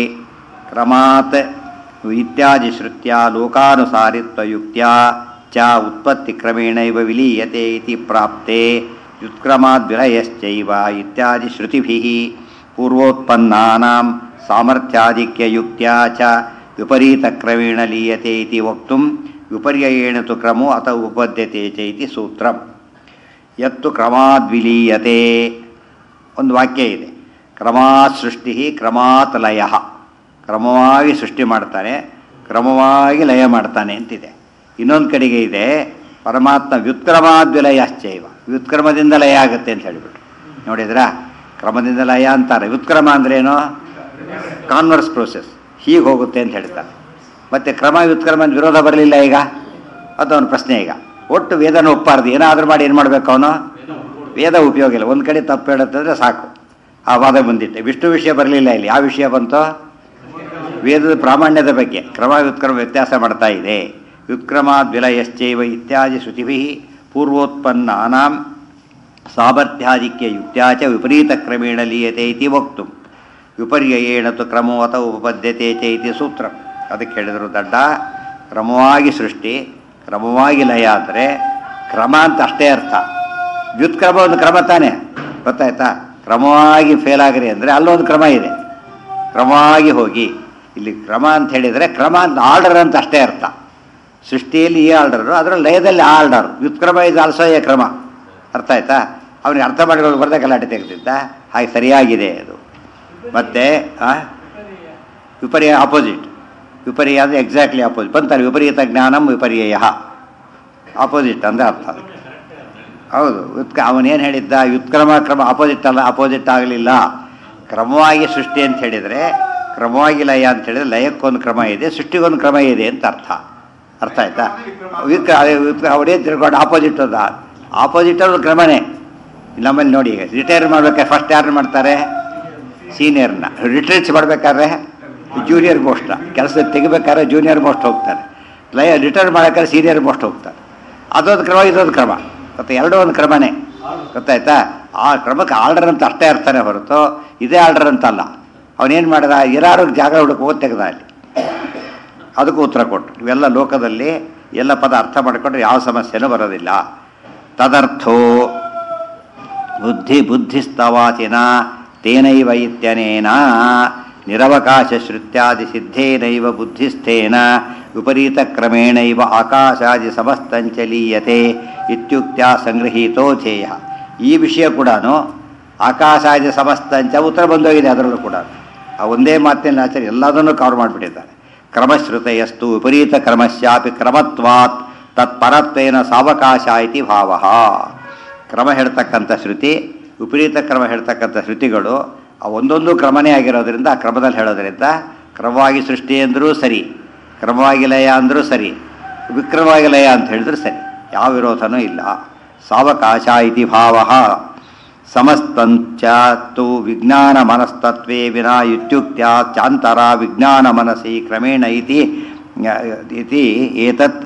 ಕ್ರಮಾತ್ ಇತ್ಯಾದಿ ಶ್ರುತ್ಯ ಲೋಕಾನುಸಾರಿತ್ವಯುಕ್ತ್ಯ ಚ ಉತ್ಪತ್ತಿ ಕ್ರಮೇಣೈವ ವಿಲೀಯತೆ ಇತಿ ಪ್ರಾಪ್ತೆ ವ್ಯುತ್ಕ್ರಮಾದ್ವಿಲಯಶ್ಚೈವ ಇತ್ಯಾದಿ ಶ್ರುತಿಭಿಃ ಪೂರ್ವೋತ್ಪನ್ನಾನಾಂ ಸಾಮರ್ಥ್ಯಾಧಿಕ್ಯಯುಕ್ತ್ಯಾ ಚ ವಿಪರೀತಕ್ರಮೇಣ ಲೀಯತೆ ಇತಿ ವಕ್ತುಂ ವಿಪರ್ಯಯೇಣ ತು ಕ್ರಮೋ ಅತ ಉಪದ್ಯತೆ ಚ ಇತಿ ಸೂತ್ರಂ ಯತ್ತು ಕ್ರಮಾದ್ವಿಲೀಯತೆ ಒಂದು ವಾಕ್ಯ ಇದೆ ಕ್ರಮಾತ್ ಸೃಷ್ಟಿ ಕ್ರಮಾತ್ ಲಯ ಕ್ರಮವಾಗಿ ಸೃಷ್ಟಿ ಮಾಡ್ತಾನೆ ಕ್ರಮವಾಗಿ ಲಯ ಮಾಡ್ತಾನೆ ಅಂತಿದೆ ಇನ್ನೊಂದು ಕಡೆಗೆ ಇದೆ ಪರಮಾತ್ಮ ವ್ಯುತ್ಕ್ರಮಾದ್ವಿಲಯಶ್ಚೈವ ವ್ಯುತ್ಕ್ರಮದಿಂದ ಲಯ ಆಗುತ್ತೆ ಅಂತ ಹೇಳಿಬಿಟ್ರು ನೋಡಿದ್ರಾ ಕ್ರಮದಿಂದ ಲಯ ಅಂತಾರೆ ವ್ಯುತ್ಕ್ರಮ ಅಂದ್ರೇನು ಕಾನ್ವರ್ಸ್ ಪ್ರೋಸೆಸ್ ಹೀಗೆ ಹೋಗುತ್ತೆ ಅಂತ ಹೇಳ್ತಾರೆ ಮತ್ತು ಕ್ರಮ ವ್ಯುತ್ಕ್ರಮ ವಿರೋಧ ಬರಲಿಲ್ಲ ಈಗ ಅದು ಅವನ ಪ್ರಶ್ನೆ ಈಗ ಒಟ್ಟು ವೇದನ ಒಪ್ಪಾರ್ದು ಏನಾದರೂ ಮಾಡಿ ಏನು ಮಾಡಬೇಕು ಅವನು ವೇದ ಉಪಯೋಗ ಇಲ್ಲ ಒಂದು ಕಡೆ ತಪ್ಪು ಹೇಳುತ್ತಂದ್ರೆ ಸಾಕು ಆ ವಾದ ಬಂದಿತ್ತೆ ವಿಷ್ಣು ವಿಷಯ ಬರಲಿಲ್ಲ ಇಲ್ಲಿ ಯಾವ ವಿಷಯ ಬಂತು ವೇದದ ಪ್ರಾಮಾಣ್ಯದ ಬಗ್ಗೆ ಕ್ರಮ ವ್ಯುತ್ಕ್ರಮ ವ್ಯತ್ಯಾಸ ಮಾಡ್ತಾ ಇದೆ ವ್ಯುತ್ಕ್ರಮಾದ್ವಿಲಯಶ್ಚೈವ ಇತ್ಯಾದಿ ಶ್ರುತಿಭಿ ಪೂರ್ವೋತ್ಪನ್ನಾನಾಂ ಸಾಮರ್ಥ್ಯಾಧಿಕ್ಯ ಯುಕ್ತ್ಯಾ ಚ ವಿಪರೀತ ಕ್ರಮೇಣ ಲೀಯತೆ ಇತಿ ವಕ್ತು ವಿಪರ್ಯಯೇಣ ತು ಕ್ರಮೋ ಅಥ ಉಪಪದ್ಯತೆ ಚ ಇತಿ ಸೂತ್ರ ಅದಕ್ಕೆ ಹೇಳಿದರು ದಡ್ಡ ಕ್ರಮವಾಗಿ ಸೃಷ್ಟಿ ಕ್ರಮವಾಗಿ ಲಯ ಅಂದರೆ ಕ್ರಮ ಅಂತ ಅಷ್ಟೇ ಅರ್ಥ ವ್ಯುತ್ಕ್ರಮ ಒಂದು ಕ್ರಮ ತಾನೇ ಗೊತ್ತಾಯ್ತಾ ಕ್ರಮವಾಗಿ ಫೇಲ್ ಆಗ್ರಿ ಅಂದರೆ ಅಲ್ಲೊಂದು ಕ್ರಮ ಇದೆ ಕ್ರಮವಾಗಿ ಹೋಗಿ ಇಲ್ಲಿ ಕ್ರಮ ಅಂತ ಹೇಳಿದರೆ ಕ್ರಮ ಅಂತ ಆರ್ಡರ್ ಅಂತ ಅಷ್ಟೇ ಅರ್ಥ ಸೃಷ್ಟಿಯಲ್ಲಿ ಈ ಆರ್ಡರು ಅದರ ಲಯದಲ್ಲಿ ಆ ಆರ್ಡರ್ ವ್ಯುತ್ಕ್ರಮ ಇದು ಆಲ್ಸೋ ಎ ಕ್ರಮ ಅರ್ಥ ಆಯ್ತಾ ಅವನಿಗೆ ಅರ್ಥ ಮಾಡಿಕೊಂಡು ಬರ್ದೆ ಗಲಾಟೆ ತೆಗೆದಿದ್ದ ಹಾಗೆ ಸರಿಯಾಗಿದೆ ಅದು ಮತ್ತೆ ಆ? ವಿಪರ್ಯ ಆಪೋಸಿಟ್ ವಿಪರ್ಯ ಅಂದರೆ ಎಕ್ಸಾಕ್ಟ್ಲಿ ಆಪೋಸಿಟ್ ಬಂತಾರೆ ವಿಪರೀತ ಜ್ಞಾನಂ ವಿಪರ್ಯಯ ಆಪೋಸಿಟ್ ಅಂದರೆ ಅರ್ಥ ಅದಕ್ಕೆ ಹೌದು ಉತ್ಕ ಅವನೇನು ಹೇಳಿದ್ದ ವ್ಯುತ್ಕ್ರಮ ಕ್ರಮ ಅಪೋಸಿಟ್ ಅಲ್ಲ ಅಪೋಸಿಟ್ ಆಗಲಿಲ್ಲ ಕ್ರಮವಾಗಿ ಸೃಷ್ಟಿ ಅಂತ ಹೇಳಿದರೆ ಕ್ರಮವಾಗಿ ಲಯ ಅಂತ ಹೇಳಿದ್ರೆ ಲಯಕ್ಕೊಂದು ಕ್ರಮ ಇದೆ ಸೃಷ್ಟಿಗೊಂದು ಕ್ರಮ ಇದೆ ಅಂತ ಅರ್ಥ ಅರ್ಥ ಆಯ್ತಾ ವಿಕ್ ಅವಡೇ ತಿಳ್ಕೊಂಡು ಆಪೋಸಿಟ್ ಅದ ಆಪೋಸಿಟ್ ಅದು ಕ್ರಮನೇ ನಮ್ಮಲ್ಲಿ ನೋಡಿ ರಿಟೈರ್ ಮಾಡ್ಬೇಕಾದ್ರೆ ಫಸ್ಟ್ ಯಾರು ಮಾಡ್ತಾರೆ ಸೀನಿಯರ್ನ ರಿಟ್ರೀಟ್ಸ್ ಮಾಡ್ಬೇಕಾದ್ರೆ ಜೂನಿಯರ್ ಮೋಸ್ಟ್ ಕೆಲಸ ತೆಗಿಬೇಕಾದ್ರೆ ಜೂನಿಯರ್ ಮೋಸ್ಟ್ ಹೋಗ್ತಾರೆ ಲಯ ರಿಟೈರ್ ಮಾಡೋಕ್ಕಾದ್ರೆ ಸೀನಿಯರ್ ಮೋಸ್ಟ್ ಹೋಗ್ತಾರೆ ಅದೊಂದು ಕ್ರಮ ಇದೊಂದು ಕ್ರಮ ಮತ್ತು ಎರಡೂ ಒಂದು ಕ್ರಮನೇ ಗೊತ್ತಾಯ್ತಾ ಆ ಕ್ರಮಕ್ಕೆ ಆರ್ಡರ್ ಅಂತ ಅಷ್ಟೇ ಅರ್ಥನೇ ಹೊರತು ಇದೇ ಆರ್ಡರ್ ಅಂತ ಅಲ್ಲ ಅವನೇನು ಮಾಡಿದ ಎಲ್ಲರೂ ಜಾಗ ಹುಡುಕ ಓದ್ ತೆಗೆದ ಅಲ್ಲಿ ಅದಕ್ಕೂ ಉತ್ತರ ಕೊಟ್ಟು ಇವೆಲ್ಲ ಲೋಕದಲ್ಲಿ ಎಲ್ಲ ಪದ ಅರ್ಥ ಮಾಡಿಕೊಂಡ್ರೆ ಯಾವ ಸಮಸ್ಯೆನೂ ಬರೋದಿಲ್ಲ ತದರ್ಥೋ ಬುದ್ಧಿ ಬುದ್ಧಿಸ್ತವಾಚಿನ ತೇನೈವ ಇತ್ಯನೇನ ನಿರವಕಾಶ ಶ್ರುತ್ಯಾದಿ ಸಿದ್ಧೇನೈವ ಬುದ್ಧಿಸ್ಥೇನ ವಿಪರೀತ ಕ್ರಮೇಣೈವ ಆಕಾಶಾದಿ ಸಮಸ್ತಂಚಲೀಯತೆ ಇತ್ಯುಕ್ತ್ಯ ಸಂಗೃಹೀತೋ ಧ್ಯೇಯ ಈ ವಿಷಯ ಕೂಡ ಆಕಾಶಾದಿ ಸಮಸ್ತಂಚ ಉತ್ತರ ಬಂದೋಗಿದೆ ಅದರಲ್ಲೂ ಕೂಡ ಆ ಒಂದೇ ಮಾತಿನ ಆಚಾರ್ಯ ಎಲ್ಲದನ್ನೂ ಕವರ್ ಮಾಡಿಬಿಟ್ಟಿದ್ದಾರೆ ಕ್ರಮಶ್ರುತೆಯಸ್ತು ವಿಪರೀತ ಕ್ರಮಶ್ಯಾಪಿ ಕ್ರಮತ್ವಾತ್ ತತ್ಪರತ್ವೇನ ಸಾವಕಾಶ ಇತಿ ಭಾವ ಕ್ರಮ ಹೇಳ್ತಕ್ಕಂಥ ಶ್ರುತಿ ವಿಪರೀತ ಕ್ರಮ ಹೇಳ್ತಕ್ಕಂಥ ಶ್ರುತಿಗಳು ಆ ಒಂದೊಂದು ಕ್ರಮನೇ ಆಗಿರೋದ್ರಿಂದ ಆ ಕ್ರಮದಲ್ಲಿ ಹೇಳೋದ್ರಿಂದ ಕ್ರಮವಾಗಿ ಸೃಷ್ಟಿ ಅಂದರೂ ಸರಿ ಕ್ರಮವಾಗಿ ಲಯ ಅಂದರೂ ಸರಿ ವಿಕ್ರಮವಾಗಿ ಲಯ ಅಂತ ಹೇಳಿದ್ರು ಸರಿ ಯಾವ ವಿರೋಧನೂ ಇಲ್ಲ ಸಾವಕಾಶ ಇತಿ ಭಾವ ಸಮಸ್ತಂಚ ತು ವಿಜ್ಞಾನ ಮನಸ್ತತ್ವೇ ವಿನಾ ಇತ್ಯುಕ್ತ್ಯ ಚಾಂತರ ವಿಜ್ಞಾನ ಮನಸಿ ಕ್ರಮೇಣ ಇತಿ ಇತಿ ಏತತ್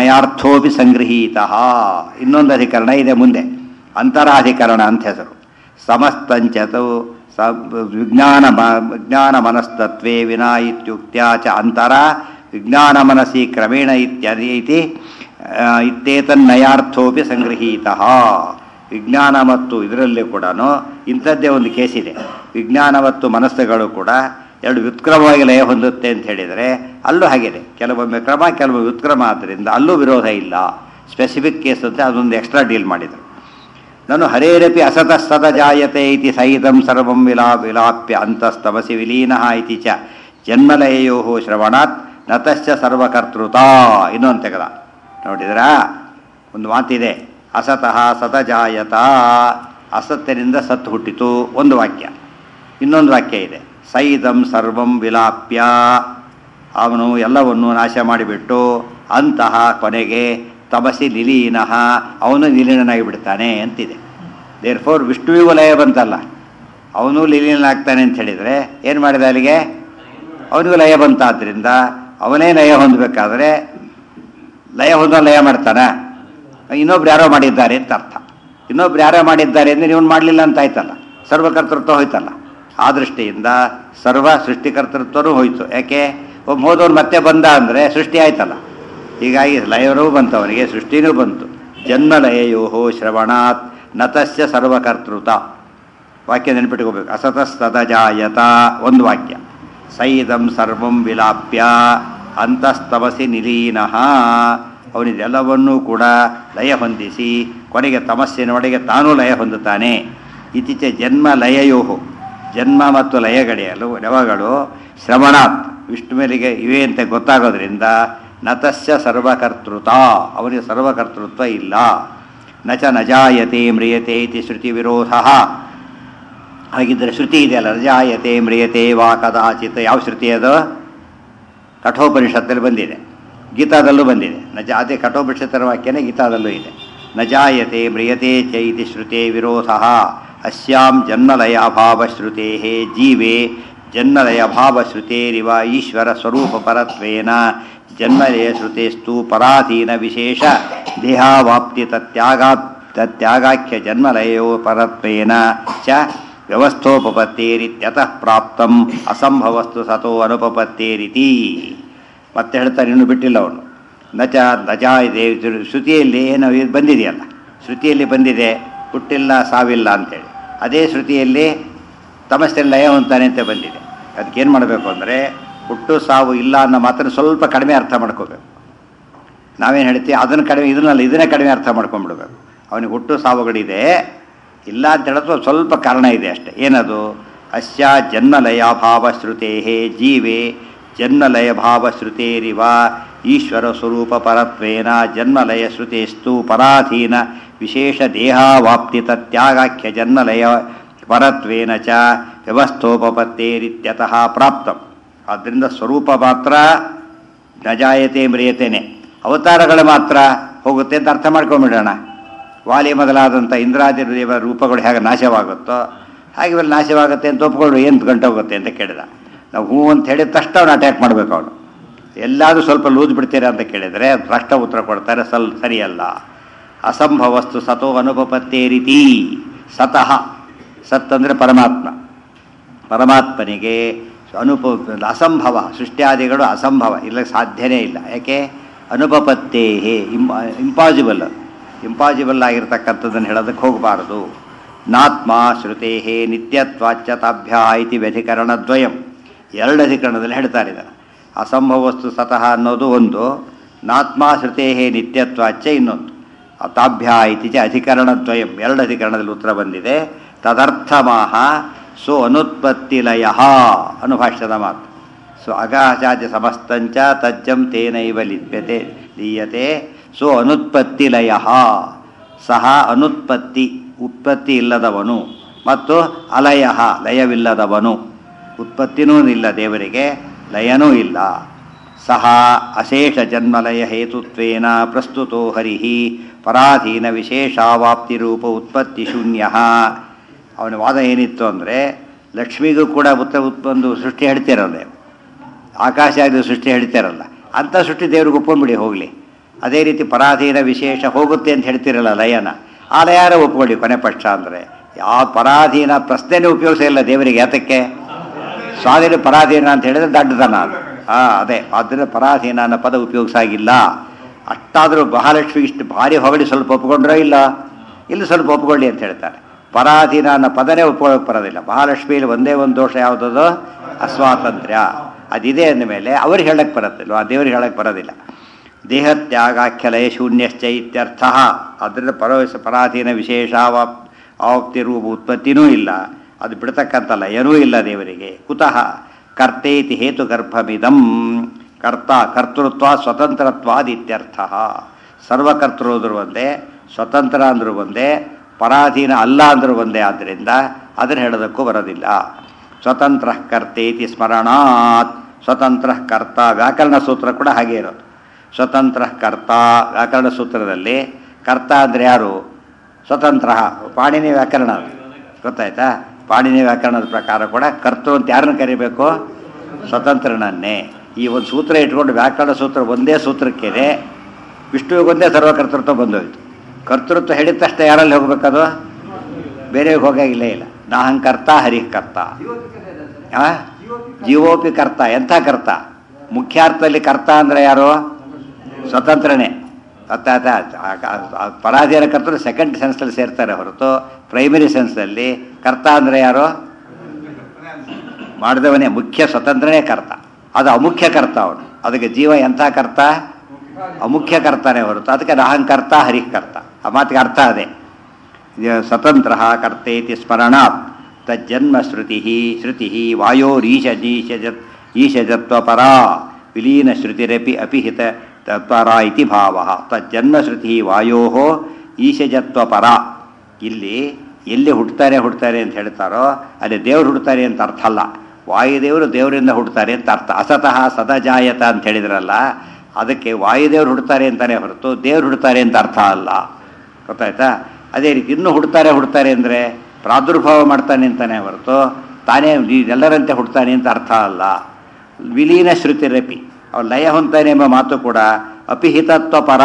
ನಯಾರ್ಥೋಪಿ ಸಂಗೃಹೀತ ಇನ್ನೊಂದು ಅಧಿಕರಣ ಇದೆ ಮುಂದೆ ಅಂತರಾಧಿಕರಣ ಅಂತ ಹೆಸರು ಸಮಸ್ತಂಚತು ಸ ವಿಜ್ಞಾನ ವಿಜ್ಞಾನ ಮನಸ್ತತ್ವೇ ವಿನಾ ಇತ್ಯುಕ್ತ್ಯ ಚ ಅಂತರ ವಿಜ್ಞಾನ ಮನಸಿ ಕ್ರಮೇಣ ಇತ್ಯದಿ ಇತಿ ಆ, ಇತ್ತೇತನ್ನಯಾರ್ಥೋಪಿ ಸಂಗೃಹೀತಃ ವಿಜ್ಞಾನ ಮತ್ತು ಇದರಲ್ಲಿ ಕೂಡ ಇಂಥದ್ದೇ ಒಂದು ಕೇಸಿದೆ ವಿಜ್ಞಾನ ಮತ್ತು ಮನಸ್ಸುಗಳು ಕೂಡ ಎರಡು ವ್ಯುತ್ಕ್ರಮವಾಗಿ ಲಯ ಹೊಂದುತ್ತೆ ಅಂತ ಹೇಳಿದರೆ ಅಲ್ಲೂ ಹಾಗಿದೆ ಕೆಲವೊಮ್ಮೆ ಕ್ರಮ ಕೆಲವೊಮ್ಮೆ ವ್ಯುತ್ಕ್ರಮ ಆದ್ದರಿಂದ ಅಲ್ಲೂ ವಿರೋಧ ಇಲ್ಲ ಸ್ಪೆಸಿಫಿಕ್ ಕೇಸ್ ಅಂತ ಅದೊಂದು ಎಕ್ಸ್ಟ್ರಾ ಡೀಲ್ ಮಾಡಿದರು ನಾನು ಹರೇರಪಿ ಅಸತಃ ಸದ ಜಾಯತೆ ಇತಿ ಸಹಿತಂ ಸರ್ವಂ ವಿಲಾ ವಿಲಾಪ್ಯ ಅಂತಸ್ತಮಸಿ ವಿಲೀನಃ ಇತಿ ಚ ಜನ್ಮಲಯೋ ಶ್ರವಣಾತ್ ನತಶ್ಚ ಸರ್ವಕರ್ತೃತಾ ಇನ್ನೊಂದು ತೆಗೆದ ನೋಡಿದ್ರಾ ಒಂದು ಮಾತಿದೆ ಅಸತಃ ಸತಜಾಯತ ಅಸತ್ತಿನಿಂದ ಸತ್ತು ಹುಟ್ಟಿತು ಒಂದು ವಾಕ್ಯ ಇನ್ನೊಂದು ವಾಕ್ಯ ಇದೆ ಸೈದಂ ಸರ್ವಂ ವಿಲಾಪ್ಯ ಅವನು ಎಲ್ಲವನ್ನು ನಾಶ ಮಾಡಿಬಿಟ್ಟು ಅಂತಹ ಕೊನೆಗೆ ತಮಸಿ ನಿಲೀನಃ ಅವನು ನಿಲೀನನಾಗಿ ಬಿಡ್ತಾನೆ ಅಂತಿದೆ ದೇರ್ ಫೋರ್ ವಿಷ್ಣುವಿಗೂ ಲಯ ಬಂತಲ್ಲ ಅವನು ಲೀಲೀನಾಗ್ತಾನೆ ಅಂತ ಹೇಳಿದರೆ ಏನು ಮಾಡಿದ ಅಲ್ಲಿಗೆ ಅವನಿಗೂ ಲಯ ಬಂತಾದ್ರಿಂದ ಅವನೇ ಲಯ ಹೊಂದಬೇಕಾದ್ರೆ ಲಯ ಹೊಂದ ಲಯ ಮಾಡ್ತಾನ ಇನ್ನೊಬ್ರು ಯಾರೋ ಮಾಡಿದ್ದಾರೆ ಅಂತ ಅರ್ಥ ಇನ್ನೊಬ್ರು ಯಾರೋ ಮಾಡಿದ್ದಾರೆ ಅಂದರೆ ಇವನು ಮಾಡಲಿಲ್ಲ ಅಂತ ಆಯ್ತಲ್ಲ ಸರ್ವಕರ್ತೃತ್ವ ಹೋಯ್ತಲ್ಲ ಆ ದೃಷ್ಟಿಯಿಂದ ಸರ್ವ ಸೃಷ್ಟಿಕರ್ತೃತ್ವನೂ ಹೋಯ್ತು ಯಾಕೆ ಒಬ್ಬ ಹೋದವ್ನು ಮತ್ತೆ ಬಂದ ಅಂದರೆ ಸೃಷ್ಟಿ ಆಯ್ತಲ್ಲ ಹೀಗಾಗಿ ಲಯವರೂ ಬಂತು ಅವನಿಗೆ ಸೃಷ್ಟಿನೂ ಬಂತು ಜನ್ಮ ಲಯಯೋ ಶ್ರವಣಾತ್ ನತಸ್ಯ ಸರ್ವಕರ್ತೃತ ವಾಕ್ಯ ನೆನಪಿಟ್ಕೋಬೇಕು ಅಸತಸ್ತದಜಾಯತ ಒಂದು ವಾಕ್ಯ ಸೈದಂ ಸರ್ವಂ ವಿಲಾಪ್ಯ ಅಂತಸ್ತಮಸಿ ನಿಲೀನಃ ಅವನಿದೆಲ್ಲವನ್ನೂ ಕೂಡ ಲಯ ಹೊಂದಿಸಿ ಕೊನೆಗೆ ತಮಸ್ಸಿನೊಳಗೆ ತಾನೂ ಲಯ ಹೊಂದುತ್ತಾನೆ ಇತ್ತೀಚೆ ಜನ್ಮ ಲಯಯೋ ಜನ್ಮ ಮತ್ತು ಲಯಗಡೆಯಲು ನೆವಗಳು ಶ್ರವಣಾತ್ ವಿಷ್ಣು ಮೇಲಿಗೆ ಇವೆ ಅಂತ ಗೊತ್ತಾಗೋದ್ರಿಂದ ನತಸ್ಯ ಸರ್ವಕರ್ತೃತ ಅವನಿಗೆ ಸರ್ವಕರ್ತೃತ್ವ ಇಲ್ಲ ನ ಚ ನಜಾಯತೆ ಮ್ರಿಯತೆ ಇತಿ ಶ್ರುತಿ ವಿರೋಧ ಹಾಗಿದ್ದರೆ ಶ್ರುತಿ ಇದೆಯಲ್ಲ ನಜಾಯತೆ ಮ್ರಿಯತೆ ವಾ ಕದಾಚಿತ್ ಯಾವ ಶ್ರುತಿ ಅದು ಕಠೋಪನಿಷತ್ತಲ್ಲಿ ಬಂದಿದೆ ಗೀತಾದಲ್ಲೂ ಬಂದಿದೆ ನಜ ಅದೇ ಕಠೋಪನಿಷತ್ತರ ವಾಕ್ಯನೇ ಗೀತಾದಲ್ಲೂ ಇದೆ ನಜಾಯತೆ ಮ್ರಿಯತೆ ಚ ಇತಿ ಶ್ರುತೆ ವಿರೋಧ ಅಸ್ಯಾಂ ಜನ್ಮಲಯಾಭಾವಶ್ರುತೆ ಜೀವೆ ಜನ್ಮಲಯಭಾವಶ್ರುತೇರಿವ ಈಶ್ವರ ಸ್ವರೂಪಪರತ್ವೇನ ಜನ್ಮಲಯ ಶ್ರುತೇಸ್ತು ಪರಾಧೀನ ವಿಶೇಷ ದೇಹಾವಾಪ್ತಿ ತತ್ಯಾಗಾ ತತ್ಯಾಗಾಖ್ಯ ಜನ್ಮಲಯೋ ಪರತ್ವೇನ ಚ ವ್ಯವಸ್ಥೋಪಪತ್ತೇರಿತ್ಯತಃ ಪ್ರಾಪ್ತಂ ಅಸಂಭವಸ್ತು ಸತೋ ಅನುಪಪತ್ತೇರಿತಿ ಮತ್ತೆ ಹೇಳ್ತಾನೆ ಇನ್ನೂ ಬಿಟ್ಟಿಲ್ಲ ಅವನು ನಚ ನಜಾ ಇದೆ ಇದು ಶ್ರುತಿಯಲ್ಲಿ ಏನು ಇದು ಬಂದಿದೆಯಲ್ಲ ಶ್ರುತಿಯಲ್ಲಿ ಬಂದಿದೆ ಹುಟ್ಟಿಲ್ಲ ಸಾವಿಲ್ಲ ಅಂತೇಳಿ ಅದೇ ಶ್ರುತಿಯಲ್ಲಿ ತಮಸ್ಸೆಲ್ಲ ಲಯ ಹೊಂತಾನೆ ಅಂತ ಬಂದಿದೆ ಅದಕ್ಕೇನು ಮಾಡಬೇಕು ಅಂದರೆ ಹುಟ್ಟು ಸಾವು ಇಲ್ಲ ಅನ್ನೋ ಮಾತನ್ನು ಸ್ವಲ್ಪ ಕಡಿಮೆ ಅರ್ಥ ಮಾಡ್ಕೋಬೇಕು ನಾವೇನು ಹೇಳ್ತೀವಿ ಅದನ್ನು ಕಡಿಮೆ ಇದನ್ನಲ್ಲ ಇದನ್ನೇ ಕಡಿಮೆ ಅರ್ಥ ಮಾಡ್ಕೊಂಡ್ಬಿಡ್ಬೇಕು ಅವನಿಗೆ ಹುಟ್ಟು ಸಾವುಗಳಿದೆ ಇಲ್ಲ ಅಂತ ಹೇಳಿದ್ರೆ ಸ್ವಲ್ಪ ಕಾರಣ ಇದೆ ಅಷ್ಟೆ ಏನದು ಅಸ್ಯ ಜನ್ಮಲಯಭಾವ ಶ್ರುತೇ ಜೀವೆ ಜನ್ಮಲಯಭಾವ ಶ್ರುತೇರಿವ ಈಶ್ವರ ಸ್ವರೂಪ ಪರತ್ವೇನ ಜನ್ಮಲಯ ಶ್ರುತೇಸ್ತು ಪರಾಧೀನ ವಿಶೇಷ ದೇಹಾವಾಪ್ತಿ ತತ್ಯಾಗಾಖ್ಯ ಜನ್ಮಲಯ ಪರತ್ವೇನ ಚ ವ್ಯವಸ್ಥೋಪತ್ತೇರಿತ್ಯತಃ ಪ್ರಾಪ್ತಂ ಆದ್ದರಿಂದ ಸ್ವರೂಪ ಮಾತ್ರ ನಜಾಯತೆ ಮ್ರಿಯತೇನೆ ಅವತಾರಗಳು ಮಾತ್ರ ಹೋಗುತ್ತೆ ಅಂತ ಅರ್ಥ ಮಾಡ್ಕೊಂಬಿಡೋಣ ವಾಲಿ ಮೊದಲಾದಂಥ ಇಂದ್ರಾದಿ ದೇವ ರೂಪಗಳು ಹೇಗೆ ನಾಶವಾಗುತ್ತೋ ಹಾಗೆ ಇವೆಲ್ಲ ನಾಶವಾಗುತ್ತೆ ಅಂತ ಒಪ್ಕೊಂಡು ಏನು ಗಂಟೋಗುತ್ತೆ ಅಂತ ಕೇಳಿದ ನಾವು ಹ್ಞೂ ಅಂತ ಹೇಳಿದ ತಕ್ಷಣ ಅವ್ನು ಅಟ್ಯಾಕ್ ಮಾಡಬೇಕು ಅವನು ಎಲ್ಲಾದರೂ ಸ್ವಲ್ಪ ಲೂಸ್ ಬಿಡ್ತೀರಾ ಅಂತ ಕೇಳಿದರೆ ಭ್ರಷ್ಟ ಉತ್ತರ ಕೊಡ್ತಾರೆ ಸಲ್ ಸರಿಯಲ್ಲ ಅಸಂಭವಸ್ತು ಸತೋ ಅನುಪಪತ್ತೇ ರೀತಿ ಸತಃ ಸತ್ ಅಂದರೆ ಪರಮಾತ್ಮ ಪರಮಾತ್ಮನಿಗೆ ಅನುಪ ಅಸಂಭವ ಸೃಷ್ಟ್ಯಾದಿಗಳು ಅಸಂಭವ ಇಲ್ಲ ಸಾಧ್ಯನೇ ಇಲ್ಲ ಯಾಕೆ ಅನುಪಪತ್ತೇ ಇಂಪ ಇಂಪಾಸಿಬಲ್ ಇಂಪಾಸಿಬಲ್ ಆಗಿರ್ತಕ್ಕಂಥದ್ದನ್ನು ಹೇಳೋದಕ್ಕೆ ಹೋಗಬಾರದು ನಾತ್ಮ ಶ್ರುತೇ ನಿತ್ಯತ್ವಾಚ್ಯ ತಾಭ್ಯ ಇತಿ ವ್ಯಧಿಕರಣದ್ವಯಂ ಎರಡು ಅಧಿಕರಣದಲ್ಲಿ ಹೇಳ್ತಾರೆ ಇದನ್ನು ಅಸಂಭವಸ್ತು ಸತಃ ಅನ್ನೋದು ಒಂದು ನಾತ್ಮ ಶ್ರುತೇ ನಿತ್ಯತ್ವಾಚ್ಯ ಇನ್ನೊಂದು ತಾಭ್ಯ ಇತಿ ಚ ಅಧಿಕರಣದ್ವಯಂ ಎರಡು ಅಧಿಕರಣದಲ್ಲಿ ಉತ್ತರ ಬಂದಿದೆ ತದರ್ಥಮಾಹ ಸೊ ಅನುತ್ಪತ್ತಿಲಯ ಅನುಭಾಷ್ಯದ ಮಾತು ಸೊ ಅಗಾಚಾದ್ಯ ಸಮಸ್ತಂಚ ತಜ್ಜಂ ತೇನೈವ ಲಿಪ್ಯತೆ ಲೀಯತೆ ಸೊ ಅನುತ್ಪತ್ತಿಲಯ ಸಹ ಅನುತ್ಪತ್ತಿ ಉತ್ಪತ್ತಿ ಇಲ್ಲದವನು ಮತ್ತು ಅಲಯ ಲಯವಿಲ್ಲದವನು ಉತ್ಪತ್ತಿನೂ ಇಲ್ಲ ದೇವರಿಗೆ ಲಯನೂ ಇಲ್ಲ ಸಹ ಅಶೇಷ ಜನ್ಮಲಯ ಹೇತುತ್ವೇನ ಪ್ರಸ್ತುತೋ ಹರಿ ಪರಾಧೀನ ವಿಶೇಷಾವಾಪ್ತಿರೂಪ ಉತ್ಪತ್ತಿ ಶೂನ್ಯ ಅವನ ವಾದ ಏನಿತ್ತು ಅಂದರೆ ಲಕ್ಷ್ಮಿಗೂ ಕೂಡ ಉತ್ತ ಒಂದು ಸೃಷ್ಟಿ ಹೇಳ್ತಿರಲ್ಲ ಆಕಾಶ ಇದು ಸೃಷ್ಟಿ ಹೇಳ್ತಿರಲ್ಲ ಅಂಥ ಸೃಷ್ಟಿ ದೇವ್ರಿಗೆ ಒಪ್ಕೊಂಡ್ಬಿಡಿ ಹೋಗಲಿ ಅದೇ ರೀತಿ ಪರಾಧೀನ ವಿಶೇಷ ಹೋಗುತ್ತೆ ಅಂತ ಹೇಳ್ತಿರಲ್ಲ ಲಯನ ಆ ಲಯಾರ ಒಪ್ಕೊಳ್ಳಿ ಕೊನೆ ಪಕ್ಷ ಅಂದರೆ ಯಾವ ಪರಾಧೀನ ಪ್ರಶ್ನೆನೇ ಉಪಯೋಗಿಸಿಲ್ಲ ದೇವರಿಗೆ ಯಾತಕ್ಕೆ ಸ್ವಾಧೀನ ಪರಾಧೀನ ಅಂತ ಹೇಳಿದ್ರೆ ದಡ್ಡದನ ಅದು ಹಾ ಅದೇ ಆದ್ದರಿಂದ ಪರಾಧೀನ ಅನ್ನೋ ಪದ ಉಪಯೋಗಿಸಾಗಿಲ್ಲ ಅಷ್ಟಾದರೂ ಮಹಾಲಕ್ಷ್ಮಿ ಇಷ್ಟು ಭಾರಿ ಹೊಗಳಿ ಸ್ವಲ್ಪ ಒಪ್ಕೊಂಡ್ರೋ ಇಲ್ಲ ಇಲ್ಲಿ ಸ್ವಲ್ಪ ಒಪ್ಕೊಳ್ಳಿ ಅಂತ ಹೇಳ್ತಾರೆ ಪರಾಧೀನ ಅನ್ನೋ ಪದನೇ ಒಪ್ಕೊಳ್ಳೋಕೆ ಬರೋದಿಲ್ಲ ಮಹಾಲಕ್ಷ್ಮಿಯಲ್ಲಿ ಒಂದೇ ಒಂದು ದೋಷ ಯಾವುದದು ಅಸ್ವಾತಂತ್ರ್ಯ ಅದಿದೆ ಅಂದಮೇಲೆ ಅವ್ರಿಗೆ ಹೇಳಕ್ಕೆ ಬರುತ್ತಿಲ್ವ ಆ ದೇವ್ರಿಗೆ ಹೇಳಕ್ಕೆ ಬರೋದಿಲ್ಲ ದೇಹತ್ಯಾಗಾಖ್ಯಲಯ ಶೂನ್ಯಶ್ಚ ಇತ್ಯರ್ಥ ಅದರಿಂದ ಪರವಶ ಪರಾಧೀನ ವಿಶೇಷ ಆವಪ್ತಿ ರೂಪ ಉತ್ಪತ್ತಿನೂ ಇಲ್ಲ ಅದು ಬಿಡ್ತಕ್ಕಂಥ ಲಯನೂ ಇಲ್ಲ ದೇವರಿಗೆ ಕುತಃ ಕರ್ತೇತಿ ಹೇತು ಗರ್ಭಮಿದಂ ಕರ್ತ ಕರ್ತೃತ್ವ ಸ್ವತಂತ್ರತ್ವಾದಿತ್ಯರ್ಥ ಸರ್ವಕರ್ತೃ ಅಂದ್ರು ಒಂದೇ ಸ್ವತಂತ್ರ ಅಂದ್ರು ಒಂದೇ ಪರಾಧೀನ ಅಲ್ಲ ಅಂದ್ರು ಒಂದೇ ಆದ್ದರಿಂದ ಅದನ್ನು ಹೇಳೋದಕ್ಕೂ ಬರೋದಿಲ್ಲ ಸ್ವತಂತ್ರ ಕರ್ತೇತಿ ಸ್ಮರಣಾತ್ ಸ್ವತಂತ್ರ ಕರ್ತ ವ್ಯಾಕರಣ ಸೂತ್ರ ಕೂಡ ಹಾಗೆ ಇರೋದು ಸ್ವತಂತ್ರ ಕರ್ತ ವ್ಯಾಕರಣ ಸೂತ್ರದಲ್ಲಿ ಕರ್ತ ಅಂದರೆ ಯಾರು ಸ್ವತಂತ್ರ ಪಾಣಿನಿ ವ್ಯಾಕರಣ ಅದು ಗೊತ್ತಾಯ್ತಾ ಪಾಣಿನಿ ವ್ಯಾಕರಣದ ಪ್ರಕಾರ ಕೂಡ ಕರ್ತೃ ಅಂತ ಯಾರನ್ನ ಕರಿಬೇಕು ಸ್ವತಂತ್ರನನ್ನೇ ಈ ಒಂದು ಸೂತ್ರ ಇಟ್ಕೊಂಡು ವ್ಯಾಕರಣ ಸೂತ್ರ ಒಂದೇ ಸೂತ್ರಕ್ಕೇನೆ ವಿಷ್ಣುವಿಗೆ ಒಂದೇ ಸರ್ವಕರ್ತೃತ್ವ ಬಂದೋಯ್ತು ಕರ್ತೃತ್ವ ಹೇಳಿದ ತಕ್ಷಣ ಯಾರಲ್ಲಿ ಹೋಗ್ಬೇಕದು ಬೇರೆ ಹೋಗಾಗಿಲ್ಲೇ ಇಲ್ಲ ನಾಹಂಕರ್ತ ಹರಿಕರ್ತ ಆ? ಜೀವೋಪಿ ಕರ್ತ ಎಂಥ ಕರ್ತ ಮುಖ್ಯಾರ್ಥದಲ್ಲಿ ಕರ್ತ ಅಂದರೆ ಯಾರು ಸ್ವತಂತ್ರನೇ ಅರ್ಥಾಯ್ತಾ ಪರಾಧೀನ ಕರ್ತರು ಸೆಕೆಂಡ್ ಸೆನ್ಸಲ್ಲಿ ಸೇರ್ತಾರೆ ಹೊರತು ಪ್ರೈಮರಿ ಸೆನ್ಸಲ್ಲಿ ಕರ್ತ ಅಂದರೆ ಯಾರು ಮಾಡಿದವನೇ ಮುಖ್ಯ ಸ್ವತಂತ್ರನೇ ಕರ್ತ ಅದು ಅಮುಖ್ಯ ಕರ್ತ ಅವನು ಅದಕ್ಕೆ ಜೀವ ಎಂಥ ಕರ್ತ ಅಮುಖ್ಯ ಕರ್ತನೇ ಹೊರತು ಅದಕ್ಕೆ ನಾಹಂಕರ್ತ ಹರಿಕರ್ತ ಆ ಮಾತಿಗೆ ಅರ್ಥ ಅದೇ ಇದು ಸ್ವತಂತ್ರ ಕರ್ತೇತಿ ಸ್ಮರಣಾತ್ ತಜ್ಜನ್ಮ ಶ್ರುತಿ ಶ್ರುತಿ ವಾಯೋರೀಶಜೀಶಜ ಈಶಜತ್ವಪರ ವಿಲೀನ ಶ್ರುತಿರಪಿ ಅಪಿಹಿತ ತತ್ಪರ ಇತಿ ಭಾವ ತಜ್ಜನ್ಮ ಶ್ರುತಿ ವಾಯೋ ಈಶಜತ್ವಪರ ಇಲ್ಲಿ ಎಲ್ಲಿ ಹುಡ್ತಾರೆ ಹುಡ್ತಾರೆ ಅಂತ ಹೇಳ್ತಾರೋ ಅಲ್ಲಿ ದೇವ್ರು ಹುಡ್ತಾರೆ ಅಂತ ಅರ್ಥ ಅಲ್ಲ ವಾಯುದೇವರು ದೇವರಿಂದ ಹುಡ್ತಾರೆ ಅಂತ ಅರ್ಥ ಅಸತಃ ಸದಜಾಯತ ಅಂತ ಹೇಳಿದ್ರಲ್ಲ ಅದಕ್ಕೆ ವಾಯುದೇವ್ರು ಹುಡ್ತಾರೆ ಅಂತಾನೆ ಹೊರತು ದೇವ್ರು ಹುಡ್ತಾರೆ ಅಂತ ಅರ್ಥ ಅಲ್ಲ ಗೊತ್ತಾಯ್ತಾ ಅದೇ ರೀತಿ ಇನ್ನೂ ಹುಡ್ತಾರೆ ಹುಡ್ತಾರೆ ಅಂದರೆ ಪ್ರಾದುರ್ಭಾವ ಮಾಡ್ತಾನೆ ಅಂತಾನೆ ಹೊರತು ತಾನೇ ಈ ಎಲ್ಲರಂತೆ ಹುಡ್ತಾನೆ ಅಂತ ಅರ್ಥ ಅಲ್ಲ ವಿಲೀನ ಶ್ರುತಿರಪಿ ಅವ್ರು ಲಯ ಹೊಂತಾನೆ ಎಂಬ ಮಾತು ಕೂಡ ಅಪಿಹಿತತ್ವ ಪರ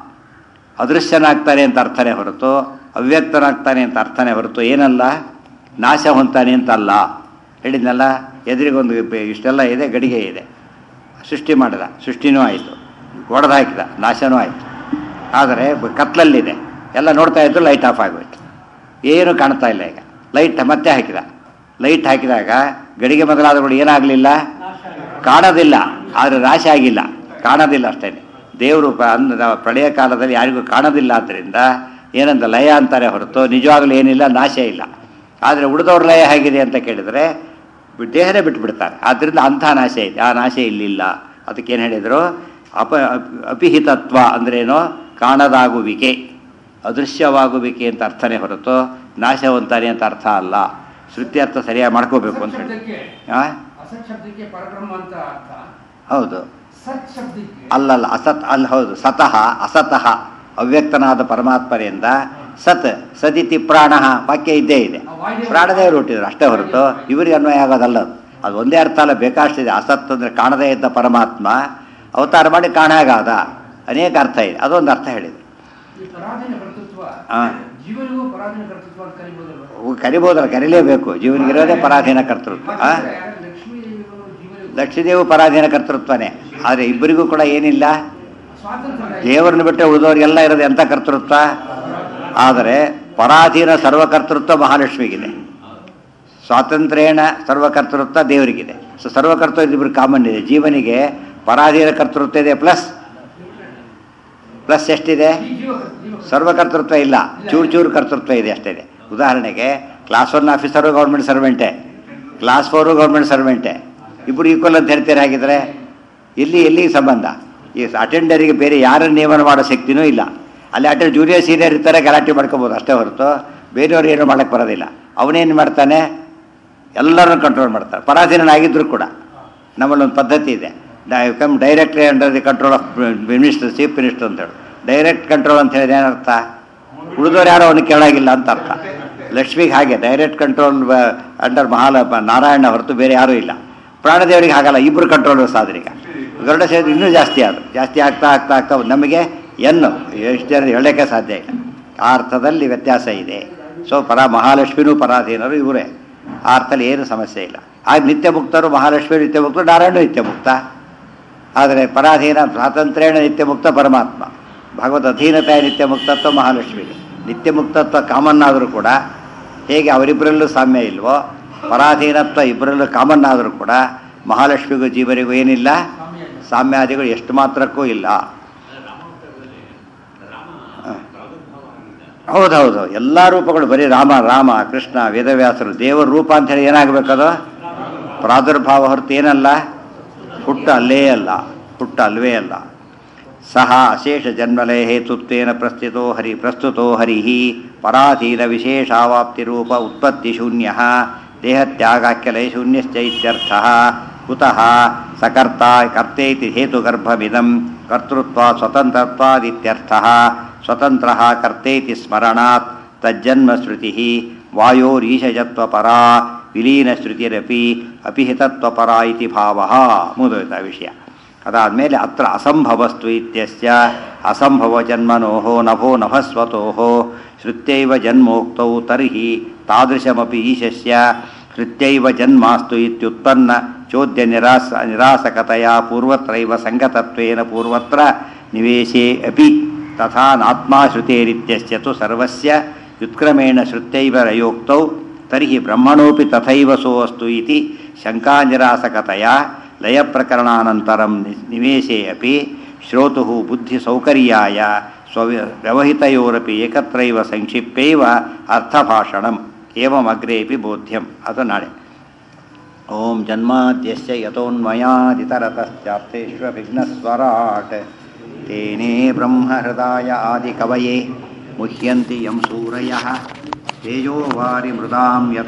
ಅದೃಶ್ಯನಾಗ್ತಾನೆ ಅಂತ ಅರ್ಥನೇ ಹೊರತು ಅವ್ಯಕ್ತನಾಗ್ತಾನೆ ಅಂತ ಅರ್ಥನೇ ಹೊರತು ಏನಲ್ಲ ನಾಶ ಹೊಂತಾನೆ ಅಂತ ಅಲ್ಲ ಹೇಳಿದ್ನಲ್ಲ ಎದುರಿಗೊಂದು ಬೆ- ಇಷ್ಟೆಲ್ಲ ಇದೆ ಗಡಿಗೆ ಇದೆ ಸೃಷ್ಟಿ ಮಾಡಿದ ಸೃಷ್ಟಿನೂ ಆಯಿತು ಒಡೆದು ಹಾಕಿದ ನಾಶನೂ ಆಯಿತು ಆದರೆ ಬ- ಕತ್ಲಲ್ಲಿದೆ ಎಲ್ಲ ನೋಡ್ತಾ ಇದ್ರು ಲೈಟ್ ಆಫ್ ಆಗೋಯ್ತು ಏನು ಕಾಣ್ತಾ ಇಲ್ಲ ಈಗ ಲೈಟ್ ಮತ್ತೆ ಹಾಕಿದ ಲೈಟ್ ಹಾಕಿದಾಗ ಗಡಿಗೆ ಮೊದಲಾದಗಳು ಏನಾಗಲಿಲ್ಲ ಕಾಣೋದಿಲ್ಲ ಆದರೆ ರಾಶಿ ಆಗಿಲ್ಲ ಕಾಣೋದಿಲ್ಲ ಅಷ್ಟೇ ದೇವರು ಪ- ಅಂದ ಪ್ರಳಯ ಕಾಲದಲ್ಲಿ ಯಾರಿಗೂ ಕಾಣೋದಿಲ್ಲ ಆದ್ದರಿಂದ ಏನಂತ ಲಯ ಅಂತಾರೆ ಹೊರತು ನಿಜವಾಗ್ಲೂ ಏನಿಲ್ಲ ನಾಶ ಇಲ್ಲ ಆದರೆ ಉಳಿದವ್ರ ಲಯ ಹೇಗಿದೆ ಅಂತ ಕೇಳಿದರೆ ಬಿ- ದೇಹನೇ ಬಿಟ್ಬಿಡ್ತಾರೆ ಆದ್ದರಿಂದ ಅಂಥ ನಾಶ ಇದೆ ಆ ನಾಶ ಇಲ್ಲಿಲ್ಲ ಅದಕ್ಕೇನು ಹೇಳಿದರು ಅಪ ಅಪ್- ಅಪಿಹಿತತ್ವ ಅಂದ್ರೇನು ಕಾಣದಾಗುವಿಕೆ ಅದೃಶ್ಯವಾಗುವಿಕೆ ಅಂತ ಅರ್ಥನೇ ಹೊರತು ನಾಶವಂತಾನೆ ಅಂತ ಅರ್ಥ ಅಲ್ಲ ಶ್ರುತಿ ಅರ್ಥ ಸರಿಯಾಗಿ ಮಾಡ್ಕೋಬೇಕು ಅಂತ ಹೇಳಿ ಶಬ್ದಕ್ಕೆ ಆ? ಅಸತ್ ಶಬ್ದಕ್ಕೆ ಪರಬ್ರಹ್ಮ ಅಂತ ಅರ್ಥ ಹೌದು ಸತ್ ಶಬ್ದಕ್ಕೆ ಅಲ್ಲಲ್ಲ ಅಸತ್ ಅಲ್ಲ ಹೌದು ಸತಃ ಅಸತಃ ಅವ್ಯಕ್ತನಾದ ಪರಮಾತ್ಮರಿಂದ ಸತ್ ಸದಿತಿ ಪ್ರಾಣ ವಾಕ್ಯ ಇದ್ದೇ ಇದೆ ಪ್ರಾಣದೇವರು ಹುಟ್ಟಿದ್ರು ಅಷ್ಟೇ ಹೊರತು ಇವರಿಗೆ ಅನ್ವಯ ಆಗೋದಲ್ಲ ಅದು. ಅದು ಒಂದೇ ಅರ್ಥ ಅಲ್ಲ ಬೇಕಾಷ್ಟಿದೆ ಅಸತ್ ಅಂದರೆ ಕಾಣದೇ ಇದ್ದ ಪರಮಾತ್ಮ ಅವತಾರ ಮಾಡಿ ಕಾಣಾಗಾದ ಅನೇಕ ಅರ್ಥ ಇದೆ ಅದೊಂದು ಅರ್ಥ ಹೇಳಿದ್ರು ಈ ಪರಾಧೀನ ಕರ್ತೃತ್ವ ಆ. ಜೀವನಿಗೂ ಪರಾಧೀನ ಕರ್ತೃತ್ವ ಅಂತ ಕರಿಬೋದಲ್ವ ಅವು ಕರಿಬೋದಲ್ಲ ಕರಿಲೇಬೇಕು ಜೀವನಿಗಿರೋದೇ ಪರಾಧೀನ ಕರ್ತೃತ್ವ ಆ? ಲಕ್ಷ್ಮೀ ದೇವಿಗಳು ಜೀವನಿಗೂ ಲಕ್ಷ್ಮೀದೇವಿ ಪರಾಧೀನ ಕರ್ತೃತ್ವನೇ ಆದರೆ ಇಬ್ಬರಿಗೂ ಕೂಡ ಏನಿಲ್ಲ ಸ್ವಾತಂತ್ರ್ಯ ದೇವರನ್ನ ಬಿಟ್ಟರೆ ಉಳಿದವರಿಗೆಲ್ಲ ಇರೋದು ಎಂಥ ಕರ್ತೃತ್ವ ಆದರೆ ಪರಾಧೀನ ಸರ್ವಕರ್ತೃತ್ವ ಮಹಾಲಕ್ಷ್ಮಿಗಿದೆ ಸ್ವಾತಂತ್ರ್ಯೇಣ ಸರ್ವಕರ್ತೃತ್ವ ದೇವರಿಗಿದೆ ಸೊ ಸರ್ವಕರ್ತೃತ್ವ ಇಬ್ಬರು ಕಾಮನ್ ಇದೆ ಜೀವನಿಗೆ ಪರಾಧೀನ ಕರ್ತೃತ್ವ ಇದೆ ಪ್ಲಸ್ ಪ್ಲಸ್ ಎಷ್ಟಿದೆ ಈ ಜೀವ ಜೀವ ಸರ್ವಕರ್ತೃತ್ವ ಇಲ್ಲ ಚೂರು ಚೂರು ಕರ್ತೃತ್ವ ಇದೆ ಅಷ್ಟೇ ಇದೆ ಉದಾಹರಣೆಗೆ ಕ್ಲಾಸ್ ಒನ್ ಆಫೀಸರು ಗೌರ್ಮೆಂಟ್ ಸರ್ವೆಂಟೇ ಕ್ಲಾಸ್ ಫೋರು ಗೌರ್ಮೆಂಟ್ ಸರ್ವೆಂಟೇ ಇಬ್ಬರು ಈಕ್ವಲ್ ಅಂತ ಹೇಳ್ತೀರ ಹಾಗಿದ್ರೆ ಎಲ್ಲಿ ಎಲ್ಲಿ ಸಂಬಂಧ ಈ ಅಟೆಂಡರಿಗೆ ಬೇರೆ ಯಾರನ್ನು ನೇಮನ ಮಾಡೋ ಶಕ್ತಿನೂ ಇಲ್ಲ ಅಲ್ಲಿ ಅಟೆಂಡ್ ಜೂನಿಯರ್ ಸೀನಿಯರ್ ಇರ್ತಾರೆ ಗಲಾಟೆ ಮಾಡ್ಕೋಬೋದು ಅಷ್ಟೇ ಹೊರತು ಬೇರೆಯವ್ರು ಏನು ಮಾಡೋಕ್ಕೆ ಬರೋದಿಲ್ಲ ಅವನೇನು ಮಾಡ್ತಾನೆ ಎಲ್ಲರನ್ನು ಕಂಟ್ರೋಲ್ ಮಾಡ್ತಾರೆ ಪರಾಧೀನನಾಗಿದ್ದರೂ ಕೂಡ ನಮ್ಮಲ್ಲೊಂದು ಪದ್ಧತಿ ಇದೆ come directly under the control of minister chief minister ಅಂತ ಹೇಳಿ ಡೈರೆಕ್ಟ್ ಕಂಟ್ರೋಲ್ ಅಂತ ಹೇಳಿದ್ರೆ ಏನರ್ಥ ಉಳಿದವ್ರು ಯಾರೋ ಅವನು ಕೇಳಾಗಿಲ್ಲ ಅಂತ ಅರ್ಥ ಲಕ್ಷ್ಮಿಗೆ ಹಾಗೆ ಡೈರೆಕ್ಟ್ ಕಂಟ್ರೋಲ್ ಅಂಡರ್ ಮಹಾಲ ನಾರಾಯಣ ಹೊರತು ಬೇರೆ ಯಾರೂ ಇಲ್ಲ ಪ್ರಾಣದೇವರಿಗೆ ಹಾಗಲ್ಲ ಇಬ್ಬರು ಕಂಟ್ರೋಲ್ ಸಾದ್ರೀಗ ಗರುಡ ಸೇರಿ ಇನ್ನೂ ಜಾಸ್ತಿ ಆದರು ಜಾಸ್ತಿ ಆಗ್ತಾ ಆಗ್ತಾ ಆಗ್ತಾ ನಮಗೆ ಎನ್ನು ಎಷ್ಟು ಜನ ಹೇಳೋಕ್ಕೆ ಸಾಧ್ಯ ಇಲ್ಲ ಆ ಅರ್ಥದಲ್ಲಿ ವ್ಯತ್ಯಾಸ ಇದೆ ಸೊ ಪರ ಮಹಾಲಕ್ಷ್ಮಿನೂ ಪರಾಧೀನರು ಇವರೇ ಆ ಅರ್ಥದಲ್ಲಿ ಏನು ಸಮಸ್ಯೆ ಇಲ್ಲ ಆಗ ನಿತ್ಯ ಮುಕ್ತರು ಮಹಾಲಕ್ಷ್ಮಿ ನಿತ್ಯ ಮುಕ್ತರು ನಾರಾಯಣ ನಿತ್ಯ ಮುಕ್ತ ಆದರೆ ಪರಾಧೀನ ಸ್ವಾತಂತ್ರ್ಯೇಣ ನಿತ್ಯ ಮುಕ್ತ ಪರಮಾತ್ಮ ಭಗವದ್ ಅಧೀನತೆಯ ನಿತ್ಯ ಮುಕ್ತತ್ವ ಮಹಾಲಕ್ಷ್ಮಿಗೆ ನಿತ್ಯ ಮುಕ್ತತ್ವ ಕಾಮನ್ ಆದರೂ ಕೂಡ ಹೇಗೆ ಅವರಿಬ್ಬರಲ್ಲೂ ಸಾಮ್ಯ ಇಲ್ವೋ ಪರಾಧೀನತ್ವ ಇಬ್ಬರಲ್ಲೂ ಕಾಮನ್ ಆದರೂ ಕೂಡ ಮಹಾಲಕ್ಷ್ಮಿಗೂ ಜೀವರಿಗೂ ಏನಿಲ್ಲ ಸಾಮ್ಯಾದಿಗಳು ಎಷ್ಟು ಮಾತ್ರಕ್ಕೂ ಇಲ್ಲ ಹೌದೌದು ಎಲ್ಲ ರೂಪಗಳು ಬರೀ ರಾಮ ರಾಮ ಕೃಷ್ಣ ವೇದವ್ಯಾಸರು ದೇವರ ರೂಪ ಅಂತ ಹೇಳಿ ಏನಾಗಬೇಕದು ಪ್ರಾದುರ್ಭಾವ ಹೊರತು ಏನಲ್ಲ ಹುಟ್ಟ ಅಲ್ಲೇ ಅಲ್ಲ ಹುಟ್ಟ ಅಲ್ವೇ ಅಲ್ಲ ಸಹ ಅಶೇಷ ಜನ್ಮಲಯ ಹೇತುತ್ವೇನ ಪ್ರಸ್ತುತೋ ಹರಿ ಪ್ರಸ್ತುತೋ ಹರಿ ಪರಾಧೀನ ವಿಶೇಷಾವಾಪ್ತಿ ರೂಪ ಉತ್ಪತ್ತಿ ಶೂನ್ಯ ದೇಹತ್ಯಾಗಾಖ್ಯಲಯ ಶೂನ್ಯಶ್ಚೈತ್ಯರ್ಥ ಕುತಃ ಸಕರ್ತ ಕರ್ತೇತಿ ಹೇತುಗರ್ಭಮಿದಂ ಕರ್ತೃತ್ವ ಸ್ವತಂತ್ರತ್ವಾದಿತ್ಯರ್ಥ ಸ್ವತಂತ್ರ ಕರ್ತೇತಿ ಸ್ಮರಣಾತ್ ತಜ್ಜನ್ಮ ಶ್ರುತಿ ವಾಯೋರೀಶಜತ್ವಪರಾ ವಿಲೀನಶ್ರುತಿರಪಿ ಅಪಿಹಿತತ್ವಪರ ಇತಿ ಭಾವ ಮುಗಿದೋಯ್ತು ಆ ವಿಷಯ ಅದಾದಮೇಲೆ ಅತ್ರ ಅಸಂಭವಸ್ತು ಇತ್ಯಸ್ಯ ಅಸಂಭವ ಜನ್ಮನೋಃ ನಭೋ ನಭಸ್ವತೋಃ ಶ್ರುತ್ಯೈವ ಜನ್ಮೋಕ್ತೌ ತರ್ಹಿ ತಾದೃಶಮಪಿ ಈಶಸ್ಯ ಶ್ರುತ್ಯೈವ ಜನ್ಮಾಸ್ತು ಇತ್ಯುತ್ಪನ್ನ ಚೋದ್ಯ ನಿರಾಸ ನಿರಾಸಕತೆಯ ಪೂರ್ವತ್ರೈವ ಸಂಗತತ್ವೇನ ಪೂರ್ವತ್ರ ನಿವೇಶೇ ಅಪಿ ತಥಾ ನಾತ್ಮಾ ಶ್ರುತೇರಿತ್ಯಸ್ಯ ತು ಸರ್ವಸ್ಯ ವ್ಯುತ್ಕ್ರಮೇಣ ಶ್ರುತ್ಯೈವ ರಯೋಕ್ತೌ ತರ್ಹಿ ಬ್ರಹ್ಮಣೋಪಿ ತಥೈವ ಸೋऽಸ್ತು ಇತಿ ಶಂಕಾನಿರಾಸಕತೆಯ ಲಯಪ್ರಕರಣಾನಂತರಂ ನಿ- ನಿವೇಶೇ ಅಪಿ ಶ್ರೋತುಃ ಬುದ್ಧಿಸೌಕರ್ಯಾಯ ಸ್ವವ್ಯ ವ್ಯವಹಿತಯೋರಪಿ ಏಕತ್ರೈವ ಸಂಕ್ಷಿಪ್ಯೈವ ಅರ್ಥಭಾಷಣಂ ಏವಮಗ್ರೇಪಿ ಬೋಧ್ಯಂ ಅದು ನಾಳೆ ಓಂ ಜನ್ಮಾದ್ಯಸ್ಯ ಯತೋನ್ಮಯಾದಿತರತಶ್ಚಾರ್ಥೇष्वभिघ्नस्वराट् तेने ब्रह्महृदाय आदिकवये मुह्यन्ति यं सूरयः तेजोवारिमृदां यत्